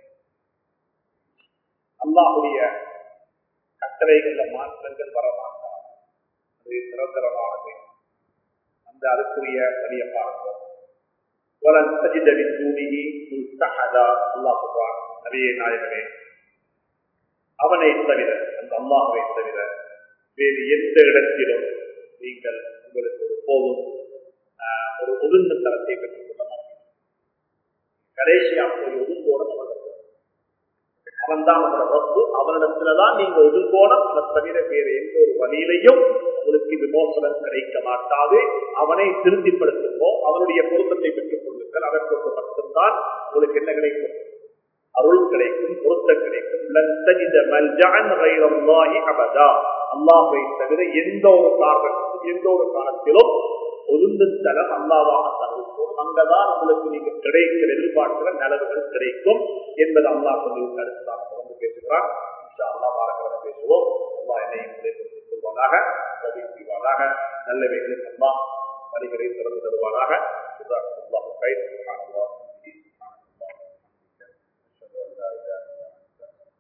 அல்லாஹுடைய கட்டளைகள்ல மாற்றங்கள் வரமாட்டார் அது நிரந்தரமானது அந்த அதுக்குரிய வழியை பாருங்கள் வலன் சஜிதவின் தூணிகி முல்தஹதா அல்லாஹ் சொல்றான் நபியே நாயகனே அவனை தவிர அந்த அல்லாஹுவை தவிர வேறு எந்த இடத்திலும் நீங்கள் உங்களுக்கு ஒரு போதும் ஆஹ், ஒரு ஒதுங்கு தரத்தை பெற்றுக் கொள்ள மாட்டீர்கள் கடைசியா போய் ஒதுங்கோடம் அவனிடத்தில் அவன் தான் உங்களோட ரப்பு அவனிடத்துலதான் நீங்க ஒதுங்கோடம் அதை தவிர வேறு எந்த ஒரு வழியிலையும் உங்களுக்கு விமோசனம் கிடைக்க மாட்டாது அவனை திருப்திப்படுத்துங்கோ அவனுடைய பொருத்தத்தை பெற்றுக் கொள்ளுங்கள் அதற்கு மட்டும்தான் உங்களுக்கு என்ன கிடைக்கும் அருள் கிடைக்கும் பொருத்தம் கிடைக்கும் லன் தஜித மல்ஜஅன் கைரல்லாஹி அபதா அல்லாஹ்வை தவிர எந்த ஒரு காரணத்திலும் எந்த ஒரு காலத்திலும் ஒதுங்கு தலம் அல்லாவாக தவிர்ப்போம் அங்கதான் உங்களுக்கு நீங்க கிடைக்கிற எதிர்பார்க்கிற நலவுகள் கிடைக்கும் என்பது அல்லாஹ் சொல்லி அடுத்ததாக தொடர்ந்து பேசுகிறான் இன்ஷா அல்லாஹ் வாரக்கிழமை பேசுவோம் அல்லாஹ் என்னை உங்களை கொடுத்துக் கொள்வானாக உதவி செய்வானாக நல்லவைகளுக்கு அல்லாஹ் வழிகளை திறந்து தருவானாக அல்லாஹ் கை